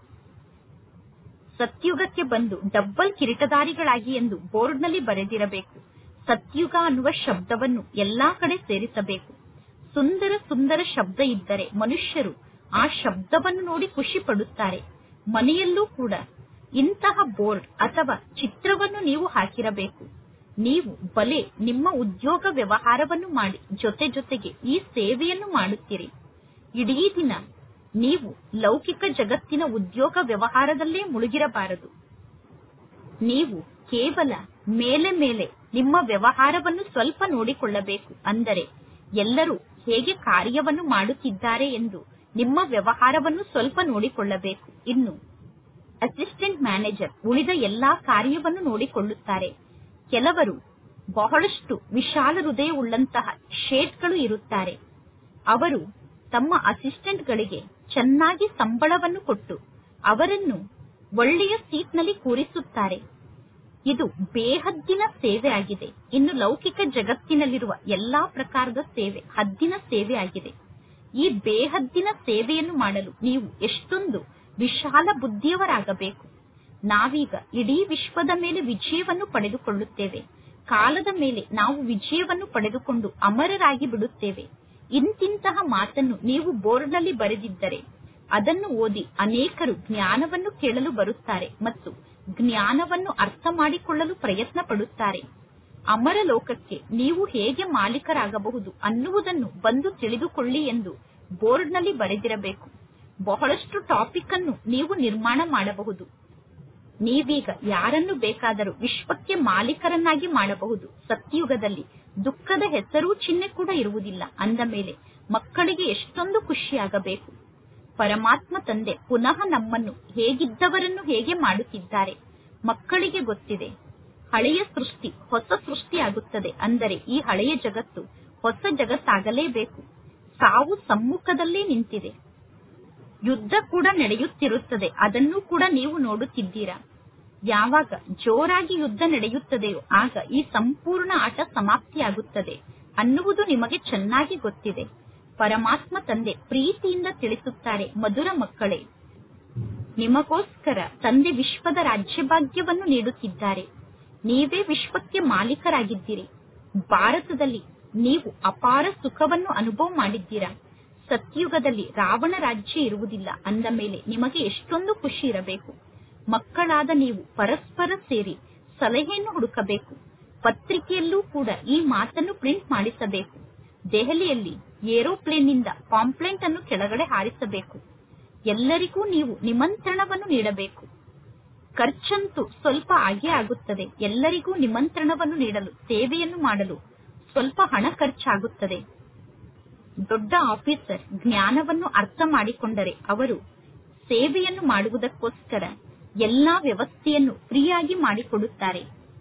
ಸತ್ಯುಗಕ್ಕೆ ಬಂದು ಡಬ್ಬಲ್ ಕಿರೀಟದಾರಿಗಳಾಗಿ ಎಂದು ಬೋರ್ಡ್ನಲ್ಲಿ ಬರೆದಿರಬೇಕು ಸತ್ಯುಗ ಅನ್ನುವ ಶಬ್ದವನ್ನು ಎಲ್ಲಾ ಕಡೆ ಸೇರಿಸಬೇಕು ಸುಂದರ ಸುಂದರ ಶಬ್ದ ಇದ್ದರೆ ಮನುಷ್ಯರು ಆ ಶಬ್ದವನ್ನು ನೋಡಿ ಖುಷಿ ಪಡುತ್ತಾರೆ ಮನೆಯಲ್ಲೂ ಕೂಡ ಇಂತಹ ಬೋರ್ಡ್ ಅಥವಾ ಚಿತ್ರವನ್ನು ನೀವು ಹಾಕಿರಬೇಕು ನೀವು ಬಲೆ ನಿಮ್ಮ ಉದ್ಯೋಗ ವ್ಯವಹಾರವನ್ನು ಮಾಡಿ ಜೊತೆ ಜೊತೆಗೆ ಈ ಸೇವೆಯನ್ನು ಮಾಡುತ್ತೀರಿ ಇಡೀ ದಿನ ನೀವು ಲೌಕಿಕ ಜಗತ್ತಿನ ಉದ್ಯೋಗ ವ್ಯವಹಾರದಲ್ಲೇ ಮುಳುಗಿರಬಾರದು ನೀವು ಕೇವಲ ಮೇಲೆ ಮೇಲೆ ನಿಮ್ಮ ವ್ಯವಹಾರವನ್ನು ಸ್ವಲ್ಪ ನೋಡಿಕೊಳ್ಳಬೇಕು ಅಂದರೆ ಎಲ್ಲರೂ ಹೇಗೆ ಕಾರ್ಯವನ್ನು ಮಾಡುತ್ತಿದ್ದಾರೆ ಎಂದು ನಿಮ್ಮ ವ್ಯವಹಾರವನ್ನು ಸ್ವಲ್ಪ ನೋಡಿಕೊಳ್ಳಬೇಕು ಇನ್ನು ಅಸಿಸ್ಟೆಂಟ್ ಮ್ಯಾನೇಜರ್ ಉಳಿದ ಎಲ್ಲಾ ಕಾರ್ಯವನ್ನು ನೋಡಿಕೊಳ್ಳುತ್ತಾರೆ ಕೆಲವರು ಬಹಳಷ್ಟು ವಿಶಾಲ ಹೃದಯವುಳ್ಳಂತಹ ಶೇಟ್ಗಳು ಇರುತ್ತಾರೆ ಅವರು ತಮ್ಮ ಅಸಿಸ್ಟೆಂಟ್ಗಳಿಗೆ ಚೆನ್ನಾಗಿ ಸಂಬಳವನ್ನು ಕೊಟ್ಟು ಅವರನ್ನು ಒಳ್ಳೆಯ ಸೀಟ್ನಲ್ಲಿ ಕೂರಿಸುತ್ತಾರೆ ಇದು ಬೇಹದ್ದಿನ ಸೇವೆ ಆಗಿದೆ ಇನ್ನು ಲೌಕಿಕ ಜಗತ್ತಿನಲ್ಲಿರುವ ಎಲ್ಲಾ ಪ್ರಕಾರದ ಸೇವೆ ಹದ್ದಿನ ಸೇವೆ ಆಗಿದೆ ಈ ಬೇಹದ್ದಿನ ಸೇವೆಯನ್ನು ಮಾಡಲು ನೀವು ಎಷ್ಟೊಂದು ವಿಶಾಲ ಬುದ್ಧಿಯವರಾಗಬೇಕು ನಾವೀಗ ಇಡೀ ವಿಶ್ವದ ಮೇಲೆ ವಿಜಯವನ್ನು ಪಡೆದುಕೊಳ್ಳುತ್ತೇವೆ ಕಾಲದ ಮೇಲೆ ನಾವು ವಿಜಯವನ್ನು ಪಡೆದುಕೊಂಡು ಅಮರರಾಗಿ ಬಿಡುತ್ತೇವೆ ಇಂತಿಂತಹ ಮಾತನ್ನು ನೀವು ಬೋರ್ಡ್ನಲ್ಲಿ ಬರೆದಿದ್ದರೆ ಅದನ್ನು ಓದಿ ಅನೇಕರು ಜ್ಞಾನವನ್ನು ಕೇಳಲು ಬರುತ್ತಾರೆ ಮತ್ತು ಜ್ಞಾನವನ್ನು ಅರ್ಥ ಮಾಡಿಕೊಳ್ಳಲು ಪ್ರಯತ್ನ ಪಡುತ್ತಾರೆ ಅಮರ ಲೋಕಕ್ಕೆ ನೀವು ಹೇಗೆ ಮಾಲೀಕರಾಗಬಹುದು ಅನ್ನುವುದನ್ನು ಬಂದು ತಿಳಿದುಕೊಳ್ಳಿ ಎಂದು ಬೋರ್ಡ್ನಲ್ಲಿ ಬರೆದಿರಬೇಕು ಬಹಳಷ್ಟು ಟಾಪಿಕ್ ಅನ್ನು ನೀವು ನಿರ್ಮಾಣ ಮಾಡಬಹುದು ನೀವೀಗ ಯಾರನ್ನು ಬೇಕಾದರೂ ವಿಶ್ವಕ್ಕೆ ಮಾಲೀಕರನ್ನಾಗಿ ಮಾಡಬಹುದು ಸತ್ಯುಗದಲ್ಲಿ ದುಃಖದ ಹೆಸರೂ ಚಿಹ್ನೆ ಕೂಡ ಇರುವುದಿಲ್ಲ ಅಂದ ಮೇಲೆ ಮಕ್ಕಳಿಗೆ ಎಷ್ಟೊಂದು ಖುಷಿಯಾಗಬೇಕು ಪರಮಾತ್ಮ ತಂದೆ ಪುನಃ ನಮ್ಮನ್ನು ಹೇಗಿದ್ದವರನ್ನು ಹೇಗೆ ಮಾಡುತ್ತಿದ್ದಾರೆ ಮಕ್ಕಳಿಗೆ ಗೊತ್ತಿದೆ ಹಳೆಯ ಸೃಷ್ಟಿ ಹೊಸ ಸೃಷ್ಟಿಯಾಗುತ್ತದೆ ಅಂದರೆ ಈ ಹಳೆಯ ಜಗತ್ತು ಹೊಸ ಜಗತ್ತಾಗಲೇಬೇಕು ಸಾವು ಸಮ್ಮುಖದಲ್ಲೇ ನಿಂತಿದೆ ಯುದ್ಧ ಕೂಡ ನಡೆಯುತ್ತಿರುತ್ತದೆ ಅದನ್ನು ಕೂಡ ನೀವು ನೋಡುತ್ತಿದ್ದೀರಾ ಯಾವಾಗ ಜೋರಾಗಿ ಯುದ್ಧ ನಡೆಯುತ್ತದೆಯೋ ಆಗ ಈ ಸಂಪೂರ್ಣ ಆಟ ಸಮಾಪ್ತಿಯಾಗುತ್ತದೆ ಅನ್ನುವುದು ನಿಮಗೆ ಚೆನ್ನಾಗಿ ಗೊತ್ತಿದೆ ಪರಮಾತ್ಮ ತಂದೆ ಪ್ರೀತಿಯಿಂದ ತಿಳಿಸುತ್ತಾರೆ ಮಧುರ ಮಕ್ಕಳೇ ನಿಮಗೋಸ್ಕರ ತಂದೆ ವಿಶ್ವದ ರಾಜ್ಯಭಾಗ್ಯವನ್ನು ನೀಡುತ್ತಿದ್ದಾರೆ ನೀವೇ ವಿಶ್ವಕ್ಕೆ ಮಾಲೀಕರಾಗಿದ್ದೀರಿ ಭಾರತದಲ್ಲಿ ನೀವು ಅಪಾರ ಸುಖವನ್ನು ಅನುಭವ ಮಾಡಿದ್ದೀರಾ ಸತ್ಯುಗದಲ್ಲಿ ರಾವಣ ರಾಜ್ಯ ಇರುವುದಿಲ್ಲ ಅಂದ ಮೇಲೆ ನಿಮಗೆ ಎಷ್ಟೊಂದು ಖುಷಿ ಇರಬೇಕು ಮಕ್ಕಳಾದ ನೀವು ಪರಸ್ಪರ ಸೇರಿ ಸಲಹೆಯನ್ನು ಹುಡುಕಬೇಕು ಪತ್ರಿಕೆಯಲ್ಲೂ ಕೂಡ ಈ ಮಾತನ್ನು ಪ್ರಿಂಟ್ ಮಾಡಿಸಬೇಕು ದೆಹಲಿಯಲ್ಲಿ ಏರೋಪ್ಲೇನ್ ನಿಂದ ಪಾಂಪ್ಲೆಂಟ್ ಅನ್ನು ಕೆಳಗಡೆ ಹಾರಿಸಬೇಕು ಎಲ್ಲರಿಗೂ ನೀವು ನಿಮಂತ್ರಣವನ್ನು ನೀಡಬೇಕು ಖರ್ಚಂತೂ ಸ್ವಲ್ಪ ಆಗೇ ಆಗುತ್ತದೆ ಎಲ್ಲರಿಗೂ ನಿಮಂತ್ರಣವನ್ನು ನೀಡಲು ಸೇವೆಯನ್ನು ಮಾಡಲು ಸ್ವಲ್ಪ ಹಣ ಖರ್ಚಾಗುತ್ತದೆ ದೊಡ್ಡ ಆಫೀಸರ್ ಜ್ಞಾನವನ್ನು ಅರ್ಥ ಮಾಡಿಕೊಂಡರೆ ಅವರು ಸೇವೆಯನ್ನು ಮಾಡುವುದಕ್ಕೋಸ್ಕರ ಎಲ್ಲಾ ವ್ಯವಸ್ಥೆಯನ್ನು ಫ್ರೀಯಾಗಿ ಮಾಡಿಕೊಡುತ್ತಾರೆ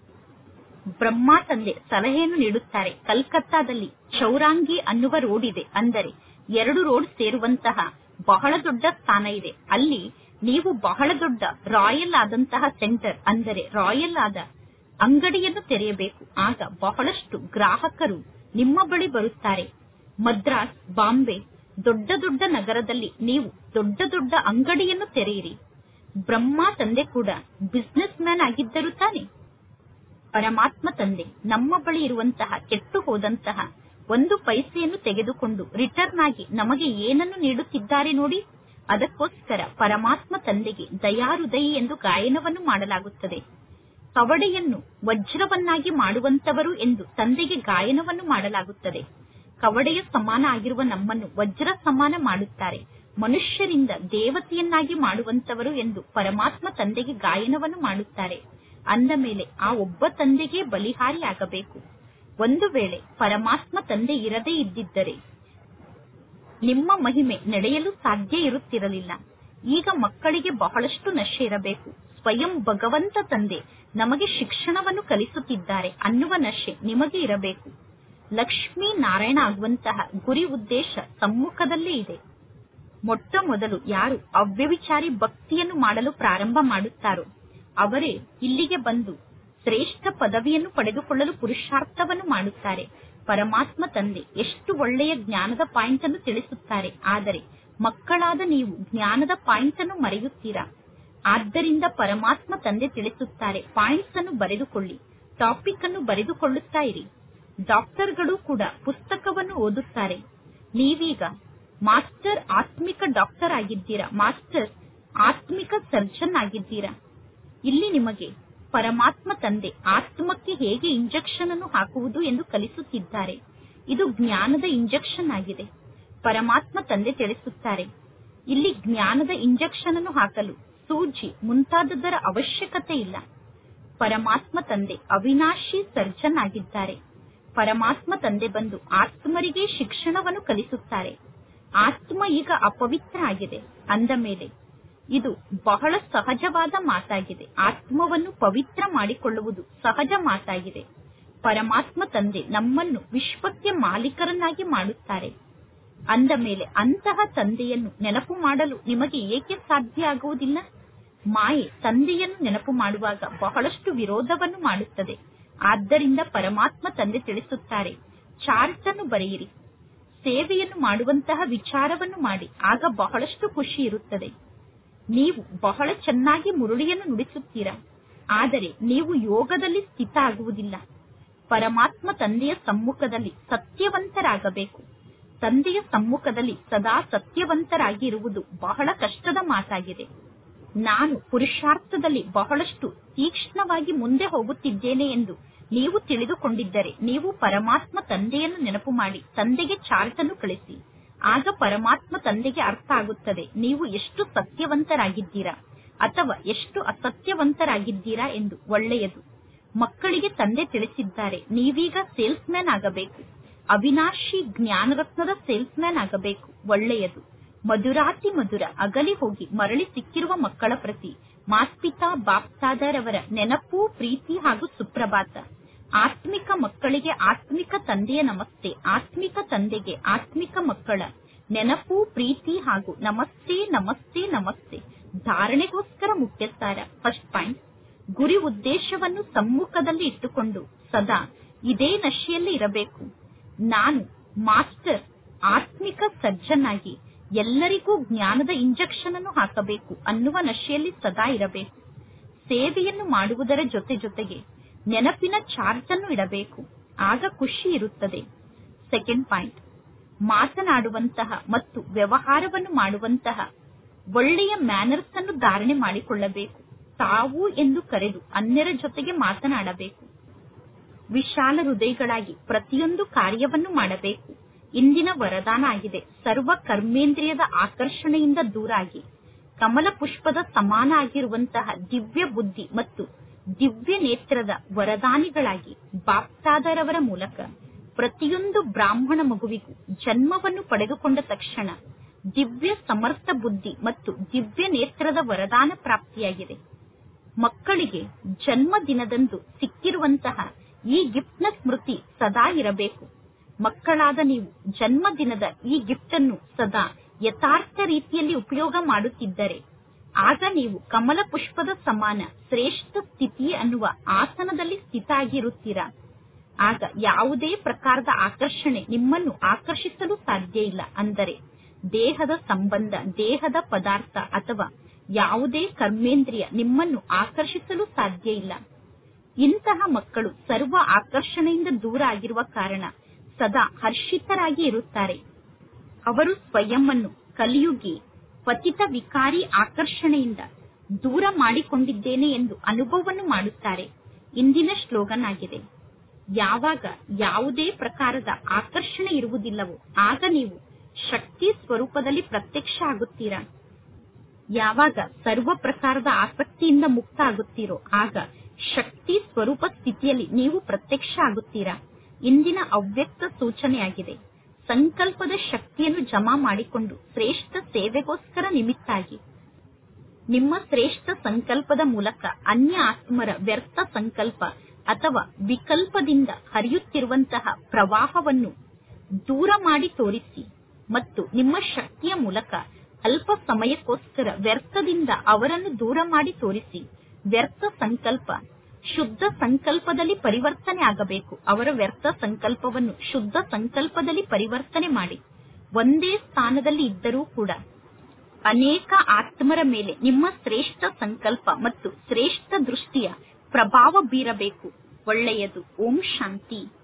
ಬ್ರಹ್ಮ ತಂದೆ ಸಲಹೆಯನ್ನು ನೀಡುತ್ತಾರೆ ಕಲ್ಕತ್ತಾದಲ್ಲಿ ಚೌರಾಂಗಿ ಅನ್ನುವ ರೋಡ್ ಇದೆ ಅಂದರೆ ಎರಡು ರೋಡ್ ಸೇರುವಂತಹ ಬಹಳ ದೊಡ್ಡ ಸ್ಥಾನ ಇದೆ ಅಲ್ಲಿ ನೀವು ಬಹಳ ದೊಡ್ಡ ರಾಯಲ್ ಆದಂತಹ ಸೆಂಟರ್ ಅಂದರೆ ರಾಯಲ್ ಆದ ಅಂಗಡಿಯನ್ನು ತೆರೆಯಬೇಕು ಆಗ ಬಹಳಷ್ಟು ಗ್ರಾಹಕರು ನಿಮ್ಮ ಬಳಿ ಬರುತ್ತಾರೆ ಮದ್ರಾಸ್ ಬಾಂಬೆ ದೊಡ್ಡ ದೊಡ್ಡ ನಗರದಲ್ಲಿ ನೀವು ದೊಡ್ಡ ದೊಡ್ಡ ಅಂಗಡಿಯನ್ನು ತೆರೆಯಿರಿ ಬ್ರಹ್ಮ ತಂದೆ ಕೂಡ ಬಿಸ್ನೆಸ್ ಮ್ಯಾನ್ ಆಗಿದ್ದರು ತಾನೆ ಪರಮಾತ್ಮ ತಂದೆ ನಮ್ಮ ಬಳಿ ಇರುವಂತಹ ಕೆಟ್ಟು ಹೋದಂತಹ ಒಂದು ಪೈಸೆಯನ್ನು ತೆಗೆದುಕೊಂಡು ರಿಟರ್ನ್ ಆಗಿ ನಮಗೆ ಏನನ್ನು ನೀಡುತ್ತಿದ್ದಾರೆ ನೋಡಿ ಅದಕ್ಕೋಸ್ಕರ ಪರಮಾತ್ಮ ತಂದೆಗೆ ದಯಾಹೃದಯಿ ಎಂದು ಗಾಯನವನ್ನು ಮಾಡಲಾಗುತ್ತದೆ ಕವಡೆಯನ್ನು ವಜ್ರವನ್ನಾಗಿ ಮಾಡುವಂತವರು ಎಂದು ತಂದೆಗೆ ಗಾಯನವನ್ನು ಮಾಡಲಾಗುತ್ತದೆ ಕವಡೆಯ ಸಮಾನ ಆಗಿರುವ ನಮ್ಮನ್ನು ವಜ್ರ ಸಮಾನ ಮಾಡುತ್ತಾರೆ ಮನುಷ್ಯರಿಂದ ದೇವತೆಯನ್ನಾಗಿ ಮಾಡುವಂತವರು ಎಂದು ಪರಮಾತ್ಮ ತಂದೆಗೆ ಗಾಯನವನ್ನು ಮಾಡುತ್ತಾರೆ ಅಂದ ಮೇಲೆ ಆ ಒಬ್ಬ ತಂದೆಗೆ ಬಲಿಹಾರಿಯಾಗಬೇಕು ಒಂದು ವೇಳೆ ಪರಮಾತ್ಮ ತಂದೆ ಇರದೇ ಇದ್ದಿದ್ದರೆ ನಿಮ್ಮ ಮಹಿಮೆ ನಡೆಯಲು ಸಾಧ್ಯ ಇರುತ್ತಿರಲಿಲ್ಲ ಈಗ ಮಕ್ಕಳಿಗೆ ಬಹಳಷ್ಟು ನಶೆ ಇರಬೇಕು ಸ್ವಯಂ ಭಗವಂತ ತಂದೆ ನಮಗೆ ಶಿಕ್ಷಣವನ್ನು ಕಲಿಸುತ್ತಿದ್ದಾರೆ ಅನ್ನುವ ನಶೆ ನಿಮಗೆ ಇರಬೇಕು ಲಕ್ಷ್ಮೀ ನಾರಾಯಣ ಆಗುವಂತಹ ಗುರಿ ಉದ್ದೇಶ ಸಮ್ಮುಖದಲ್ಲೇ ಇದೆ ಮೊಟ್ಟ ಮೊದಲು ಯಾರು ಅವ್ಯವಿಚಾರಿ ಭಕ್ತಿಯನ್ನು ಮಾಡಲು ಪ್ರಾರಂಭ ಮಾಡುತ್ತಾರೋ ಅವರೇ ಇಲ್ಲಿಗೆ ಬಂದು ಶ್ರೇಷ್ಠ ಪದವಿಯನ್ನು ಪಡೆದುಕೊಳ್ಳಲು ಪುರುಷಾರ್ಥವನ್ನು ಮಾಡುತ್ತಾರೆ ಪರಮಾತ್ಮ ತಂದೆ ಎಷ್ಟು ಒಳ್ಳೆಯ ಜ್ಞಾನದ ಪಾಯಿಂಟ್ ಅನ್ನು ತಿಳಿಸುತ್ತಾರೆ ಆದರೆ ಮಕ್ಕಳಾದ ನೀವು ಜ್ಞಾನದ ಪಾಯಿಂಟ್ ಅನ್ನು ಮರೆಯುತ್ತೀರಾ ಆದ್ದರಿಂದ ಪರಮಾತ್ಮ ತಂದೆ ತಿಳಿಸುತ್ತಾರೆ ಪಾಯಿಂಟ್ಸ್ ಅನ್ನು ಬರೆದುಕೊಳ್ಳಿ ಟಾಪಿಕ್ ಅನ್ನು ಬರೆದುಕೊಳ್ಳುತ್ತಾ ಇರಿ ಡಾಕ್ಟರ್ಗಳು ಕೂಡ ಪುಸ್ತಕವನ್ನು ಓದುತ್ತಾರೆ ನೀವೀಗ ಮಾಸ್ಟರ್ ಆತ್ಮಿಕ ಡಾಕ್ಟರ್ ಆಗಿದ್ದೀರಾ ಮಾಸ್ಟರ್ ಆತ್ಮಿಕ ಸರ್ಜನ್ ಆಗಿದ್ದೀರಾ ಇಲ್ಲಿ ನಿಮಗೆ ಪರಮಾತ್ಮ ತಂದೆ ಆತ್ಮಕ್ಕೆ ಹೇಗೆ ಇಂಜೆಕ್ಷನ್ ಅನ್ನು ಹಾಕುವುದು ಎಂದು ಕಲಿಸುತ್ತಿದ್ದಾರೆ ಇದು ಜ್ಞಾನದ ಇಂಜೆಕ್ಷನ್ ಆಗಿದೆ ಪರಮಾತ್ಮ ತಂದೆ ತಿಳಿಸುತ್ತಾರೆ ಇಲ್ಲಿ ಜ್ಞಾನದ ಇಂಜೆಕ್ಷನ್ ಅನ್ನು ಹಾಕಲು ಸೂಜಿ ಮುಂತಾದದರ ಅವಶ್ಯಕತೆ ಇಲ್ಲ ಪರಮಾತ್ಮ ತಂದೆ ಅವಿನಾಶಿ ಸರ್ಜನ್ ಆಗಿದ್ದಾರೆ ಪರಮಾತ್ಮ ತಂದೆ ಬಂದು ಆತ್ಮರಿಗೆ ಶಿಕ್ಷಣವನ್ನು ಕಲಿಸುತ್ತಾರೆ ಆತ್ಮ ಈಗ ಅಪವಿತ್ರ ಆಗಿದೆ ಅಂದ ಮೇಲೆ ಇದು ಬಹಳ ಸಹಜವಾದ ಮಾತಾಗಿದೆ ಆತ್ಮವನ್ನು ಪವಿತ್ರ ಮಾಡಿಕೊಳ್ಳುವುದು ಸಹಜ ಮಾತಾಗಿದೆ ಪರಮಾತ್ಮ ತಂದೆ ನಮ್ಮನ್ನು ವಿಶ್ವಕ್ಕೆ ಮಾಲೀಕರನ್ನಾಗಿ ಮಾಡುತ್ತಾರೆ ಅಂದ ಮೇಲೆ ಅಂತಹ ತಂದೆಯನ್ನು ನೆನಪು ಮಾಡಲು ನಿಮಗೆ ಏಕೆ ಸಾಧ್ಯ ಆಗುವುದಿಲ್ಲ ಮಾಯೆ ತಂದೆಯನ್ನು ನೆನಪು ಮಾಡುವಾಗ ಬಹಳಷ್ಟು ವಿರೋಧವನ್ನು ಮಾಡುತ್ತದೆ ಆದ್ದರಿಂದ ಪರಮಾತ್ಮ ತಂದೆ ತಿಳಿಸುತ್ತಾರೆ ಚಾರ್ಟ್ ಅನ್ನು ಬರೆಯಿರಿ ಸೇವೆಯನ್ನು ಮಾಡುವಂತಹ ವಿಚಾರವನ್ನು ಮಾಡಿ ಆಗ ಬಹಳಷ್ಟು ಖುಷಿ ಇರುತ್ತದೆ ನೀವು ಬಹಳ ಚೆನ್ನಾಗಿ ಮುರುಳಿಯನ್ನು ನುಡಿಸುತ್ತೀರಾ ಆದರೆ ನೀವು ಯೋಗದಲ್ಲಿ ಸ್ಥಿತ ಆಗುವುದಿಲ್ಲ ಪರಮಾತ್ಮ ತಂದೆಯ ಸಮ್ಮುಖದಲ್ಲಿ ಸತ್ಯವಂತರಾಗಬೇಕು ತಂದೆಯ ಸಮ್ಮುಖದಲ್ಲಿ ಸದಾ ಸತ್ಯವಂತರಾಗಿ ಇರುವುದು ಬಹಳ ಕಷ್ಟದ ಮಾತಾಗಿದೆ ನಾನು ಪುರುಷಾರ್ಥದಲ್ಲಿ ಬಹಳಷ್ಟು ತೀಕ್ಷ್ಣವಾಗಿ ಮುಂದೆ ಹೋಗುತ್ತಿದ್ದೇನೆ ಎಂದು ನೀವು ತಿಳಿದುಕೊಂಡಿದ್ದರೆ ನೀವು ಪರಮಾತ್ಮ ತಂದೆಯನ್ನು ನೆನಪು ಮಾಡಿ ತಂದೆಗೆ ಚಾರ್ಟ್ ಅನ್ನು ಕಳಿಸಿ ಆಗ ಪರಮಾತ್ಮ ತಂದೆಗೆ ಅರ್ಥ ಆಗುತ್ತದೆ ನೀವು ಎಷ್ಟು ಸತ್ಯವಂತರಾಗಿದ್ದೀರಾ ಅಥವಾ ಎಷ್ಟು ಅಸತ್ಯವಂತರಾಗಿದ್ದೀರಾ ಎಂದು ಒಳ್ಳೆಯದು ಮಕ್ಕಳಿಗೆ ತಂದೆ ತಿಳಿಸಿದ್ದಾರೆ ನೀವೀಗ ಸೇಲ್ಸ್ ಮ್ಯಾನ್ ಆಗಬೇಕು ಅವಿನಾಶಿ ಜ್ಞಾನರತ್ನದ ಸೇಲ್ಸ್ ಮ್ಯಾನ್ ಆಗಬೇಕು ಒಳ್ಳೆಯದು ಮಧುರಾತಿ ಮಧುರ ಅಗಲಿ ಹೋಗಿ ಮರಳಿ ಸಿಕ್ಕಿರುವ ಮಕ್ಕಳ ಪ್ರತಿ ಮಾಸ್ಪಿತಾ ಬಾಪ್ತಾದರವರ ನೆನಪು ಪ್ರೀತಿ ಹಾಗೂ ಸುಪ್ರಭಾತ ಆತ್ಮಿಕ ಮಕ್ಕಳಿಗೆ ಆತ್ಮಿಕ ತಂದೆಯ ನಮಸ್ತೆ ಆತ್ಮಿಕ ತಂದೆಗೆ ಆತ್ಮಿಕ ಮಕ್ಕಳ ನೆನಪು ಪ್ರೀತಿ ಹಾಗೂ ನಮಸ್ತೆ ನಮಸ್ತೆ ನಮಸ್ತೆ ಧಾರಣೆಗೋಸ್ಕರ ಮುಖ್ಯ ಸಾರ ಫಸ್ಟ್ ಪಾಯಿಂಟ್ ಗುರಿ ಉದ್ದೇಶವನ್ನು ಸಮ್ಮುಖದಲ್ಲಿ ಇಟ್ಟುಕೊಂಡು ಸದಾ ಇದೇ ನಶೆಯಲ್ಲಿ ಇರಬೇಕು ನಾನು ಮಾಸ್ಟರ್ ಆತ್ಮಿಕ ಸಜ್ಜನಾಗಿ ಎಲ್ಲರಿಗೂ ಜ್ಞಾನದ ಇಂಜೆಕ್ಷನ್ ಅನ್ನು ಹಾಕಬೇಕು ಅನ್ನುವ ನಶೆಯಲ್ಲಿ ಸದಾ ಇರಬೇಕು ಸೇವೆಯನ್ನು ಮಾಡುವುದರ ಜೊತೆ ಜೊತೆಗೆ ನೆನಪಿನ ಚಾರ್ಜ್ ಅನ್ನು ಇಡಬೇಕು ಆಗ ಖುಷಿ ಇರುತ್ತದೆ ಸೆಕೆಂಡ್ ಪಾಯಿಂಟ್ ಮಾತನಾಡುವಂತಹ ಮತ್ತು ವ್ಯವಹಾರವನ್ನು ಮಾಡುವಂತಹ ಒಳ್ಳೆಯ ಮ್ಯಾನರ್ಸ್ ಅನ್ನು ಧಾರಣೆ ಮಾಡಿಕೊಳ್ಳಬೇಕು ತಾವು ಎಂದು ಕರೆದು ಅನ್ಯರ ಜೊತೆಗೆ ಮಾತನಾಡಬೇಕು ವಿಶಾಲ ಹೃದಯಗಳಾಗಿ ಪ್ರತಿಯೊಂದು ಕಾರ್ಯವನ್ನು ಮಾಡಬೇಕು ಇಂದಿನ ವರದಾನ ಆಗಿದೆ ಸರ್ವ ಕರ್ಮೇಂದ್ರಿಯದ ಆಕರ್ಷಣೆಯಿಂದ ದೂರಾಗಿ ಕಮಲ ಪುಷ್ಪದ ಸಮಾನ ಆಗಿರುವಂತಹ ದಿವ್ಯ ಬುದ್ಧಿ ಮತ್ತು ದಿವ್ಯ ನೇತ್ರದ ವರದಾನಿಗಳಾಗಿ ಬಾಪ್ತಾದರವರ ಮೂಲಕ ಪ್ರತಿಯೊಂದು ಬ್ರಾಹ್ಮಣ ಮಗುವಿಗೂ ಜನ್ಮವನ್ನು ಪಡೆದುಕೊಂಡ ತಕ್ಷಣ ದಿವ್ಯ ಸಮರ್ಥ ಬುದ್ಧಿ ಮತ್ತು ದಿವ್ಯ ನೇತ್ರದ ವರದಾನ ಪ್ರಾಪ್ತಿಯಾಗಿದೆ ಮಕ್ಕಳಿಗೆ ಜನ್ಮ ದಿನದಂದು ಸಿಕ್ಕಿರುವಂತಹ ಈ ಗಿಫ್ಟ್ನ ಸ್ಮೃತಿ ಸದಾ ಇರಬೇಕು ಮಕ್ಕಳಾದ ನೀವು ಜನ್ಮ ದಿನದ ಈ ಗಿಫ್ಟ್ ಅನ್ನು ಸದಾ ಯಥಾರ್ಥ ರೀತಿಯಲ್ಲಿ ಉಪಯೋಗ ಮಾಡುತ್ತಿದ್ದರೆ ಆಗ ನೀವು ಕಮಲ ಪುಷ್ಪದ ಸಮಾನ ಶ್ರೇಷ್ಠ ಸ್ಥಿತಿ ಅನ್ನುವ ಆಸನದಲ್ಲಿ ಸ್ಥಿತ ಆಗಿರುತ್ತೀರಾ ಆಗ ಯಾವುದೇ ಪ್ರಕಾರದ ಆಕರ್ಷಣೆ ನಿಮ್ಮನ್ನು ಆಕರ್ಷಿಸಲು ಸಾಧ್ಯ ಇಲ್ಲ ಅಂದರೆ ದೇಹದ ಸಂಬಂಧ ದೇಹದ ಪದಾರ್ಥ ಅಥವಾ ಯಾವುದೇ ಕರ್ಮೇಂದ್ರಿಯ ನಿಮ್ಮನ್ನು ಆಕರ್ಷಿಸಲು ಸಾಧ್ಯ ಇಲ್ಲ ಇಂತಹ ಮಕ್ಕಳು ಸರ್ವ ಆಕರ್ಷಣೆಯಿಂದ ದೂರ ಆಗಿರುವ ಕಾರಣ ಸದಾ ಹರ್ಷಿತರಾಗಿ ಇರುತ್ತಾರೆ ಅವರು ಸ್ವಯಂ ಅನ್ನು ಕಲಿಯುಗಿ ಪತಿತ ವಿಕಾರಿ ಆಕರ್ಷಣೆಯಿಂದ ದೂರ ಮಾಡಿಕೊಂಡಿದ್ದೇನೆ ಎಂದು ಅನುಭವವನ್ನು ಮಾಡುತ್ತಾರೆ ಇಂದಿನ ಶ್ಲೋಗನ್ ಆಗಿದೆ ಯಾವಾಗ ಯಾವುದೇ ಪ್ರಕಾರದ ಆಕರ್ಷಣೆ ಇರುವುದಿಲ್ಲವೋ ಆಗ ನೀವು ಶಕ್ತಿ ಸ್ವರೂಪದಲ್ಲಿ ಪ್ರತ್ಯಕ್ಷ ಆಗುತ್ತೀರಾ ಯಾವಾಗ ಸರ್ವ ಪ್ರಕಾರದ ಆಸಕ್ತಿಯಿಂದ ಮುಕ್ತ ಆಗುತ್ತೀರೋ ಆಗ ಶಕ್ತಿ ಸ್ವರೂಪ ಸ್ಥಿತಿಯಲ್ಲಿ ನೀವು ಪ್ರತ್ಯಕ್ಷ ಆಗುತ್ತೀರಾ ಇಂದಿನ ಅವ್ಯಕ್ತ ಸೂಚನೆಯಾಗಿದೆ ಸಂಕಲ್ಪದ ಶಕ್ತಿಯನ್ನು ಜಮಾ ಮಾಡಿಕೊಂಡು ಶ್ರೇಷ್ಠ ಸೇವೆಗೋಸ್ಕರ ನಿಮಿತ್ತಾಗಿ ನಿಮ್ಮ ಶ್ರೇಷ್ಠ ಸಂಕಲ್ಪದ ಮೂಲಕ ಅನ್ಯ ಆತ್ಮರ ವ್ಯರ್ಥ ಸಂಕಲ್ಪ ಅಥವಾ ವಿಕಲ್ಪದಿಂದ ಹರಿಯುತ್ತಿರುವಂತಹ ಪ್ರವಾಹವನ್ನು ದೂರ ಮಾಡಿ ತೋರಿಸಿ ಮತ್ತು ನಿಮ್ಮ ಶಕ್ತಿಯ ಮೂಲಕ ಅಲ್ಪ ಸಮಯಕ್ಕೋಸ್ಕರ ವ್ಯರ್ಥದಿಂದ ಅವರನ್ನು ದೂರ ಮಾಡಿ ತೋರಿಸಿ ವ್ಯರ್ಥ ಸಂಕಲ್ಪ ಶುದ್ಧ ಸಂಕಲ್ಪದಲ್ಲಿ ಪರಿವರ್ತನೆ ಆಗಬೇಕು ಅವರ ವ್ಯರ್ಥ ಸಂಕಲ್ಪವನ್ನು ಶುದ್ಧ ಸಂಕಲ್ಪದಲ್ಲಿ ಪರಿವರ್ತನೆ ಮಾಡಿ ಒಂದೇ ಸ್ಥಾನದಲ್ಲಿ ಇದ್ದರೂ ಕೂಡ ಅನೇಕ ಆತ್ಮರ ಮೇಲೆ ನಿಮ್ಮ ಶ್ರೇಷ್ಠ ಸಂಕಲ್ಪ ಮತ್ತು ಶ್ರೇಷ್ಠ ದೃಷ್ಟಿಯ ಪ್ರಭಾವ ಬೀರಬೇಕು ಒಳ್ಳೆಯದು ಓಂ ಶಾಂತಿ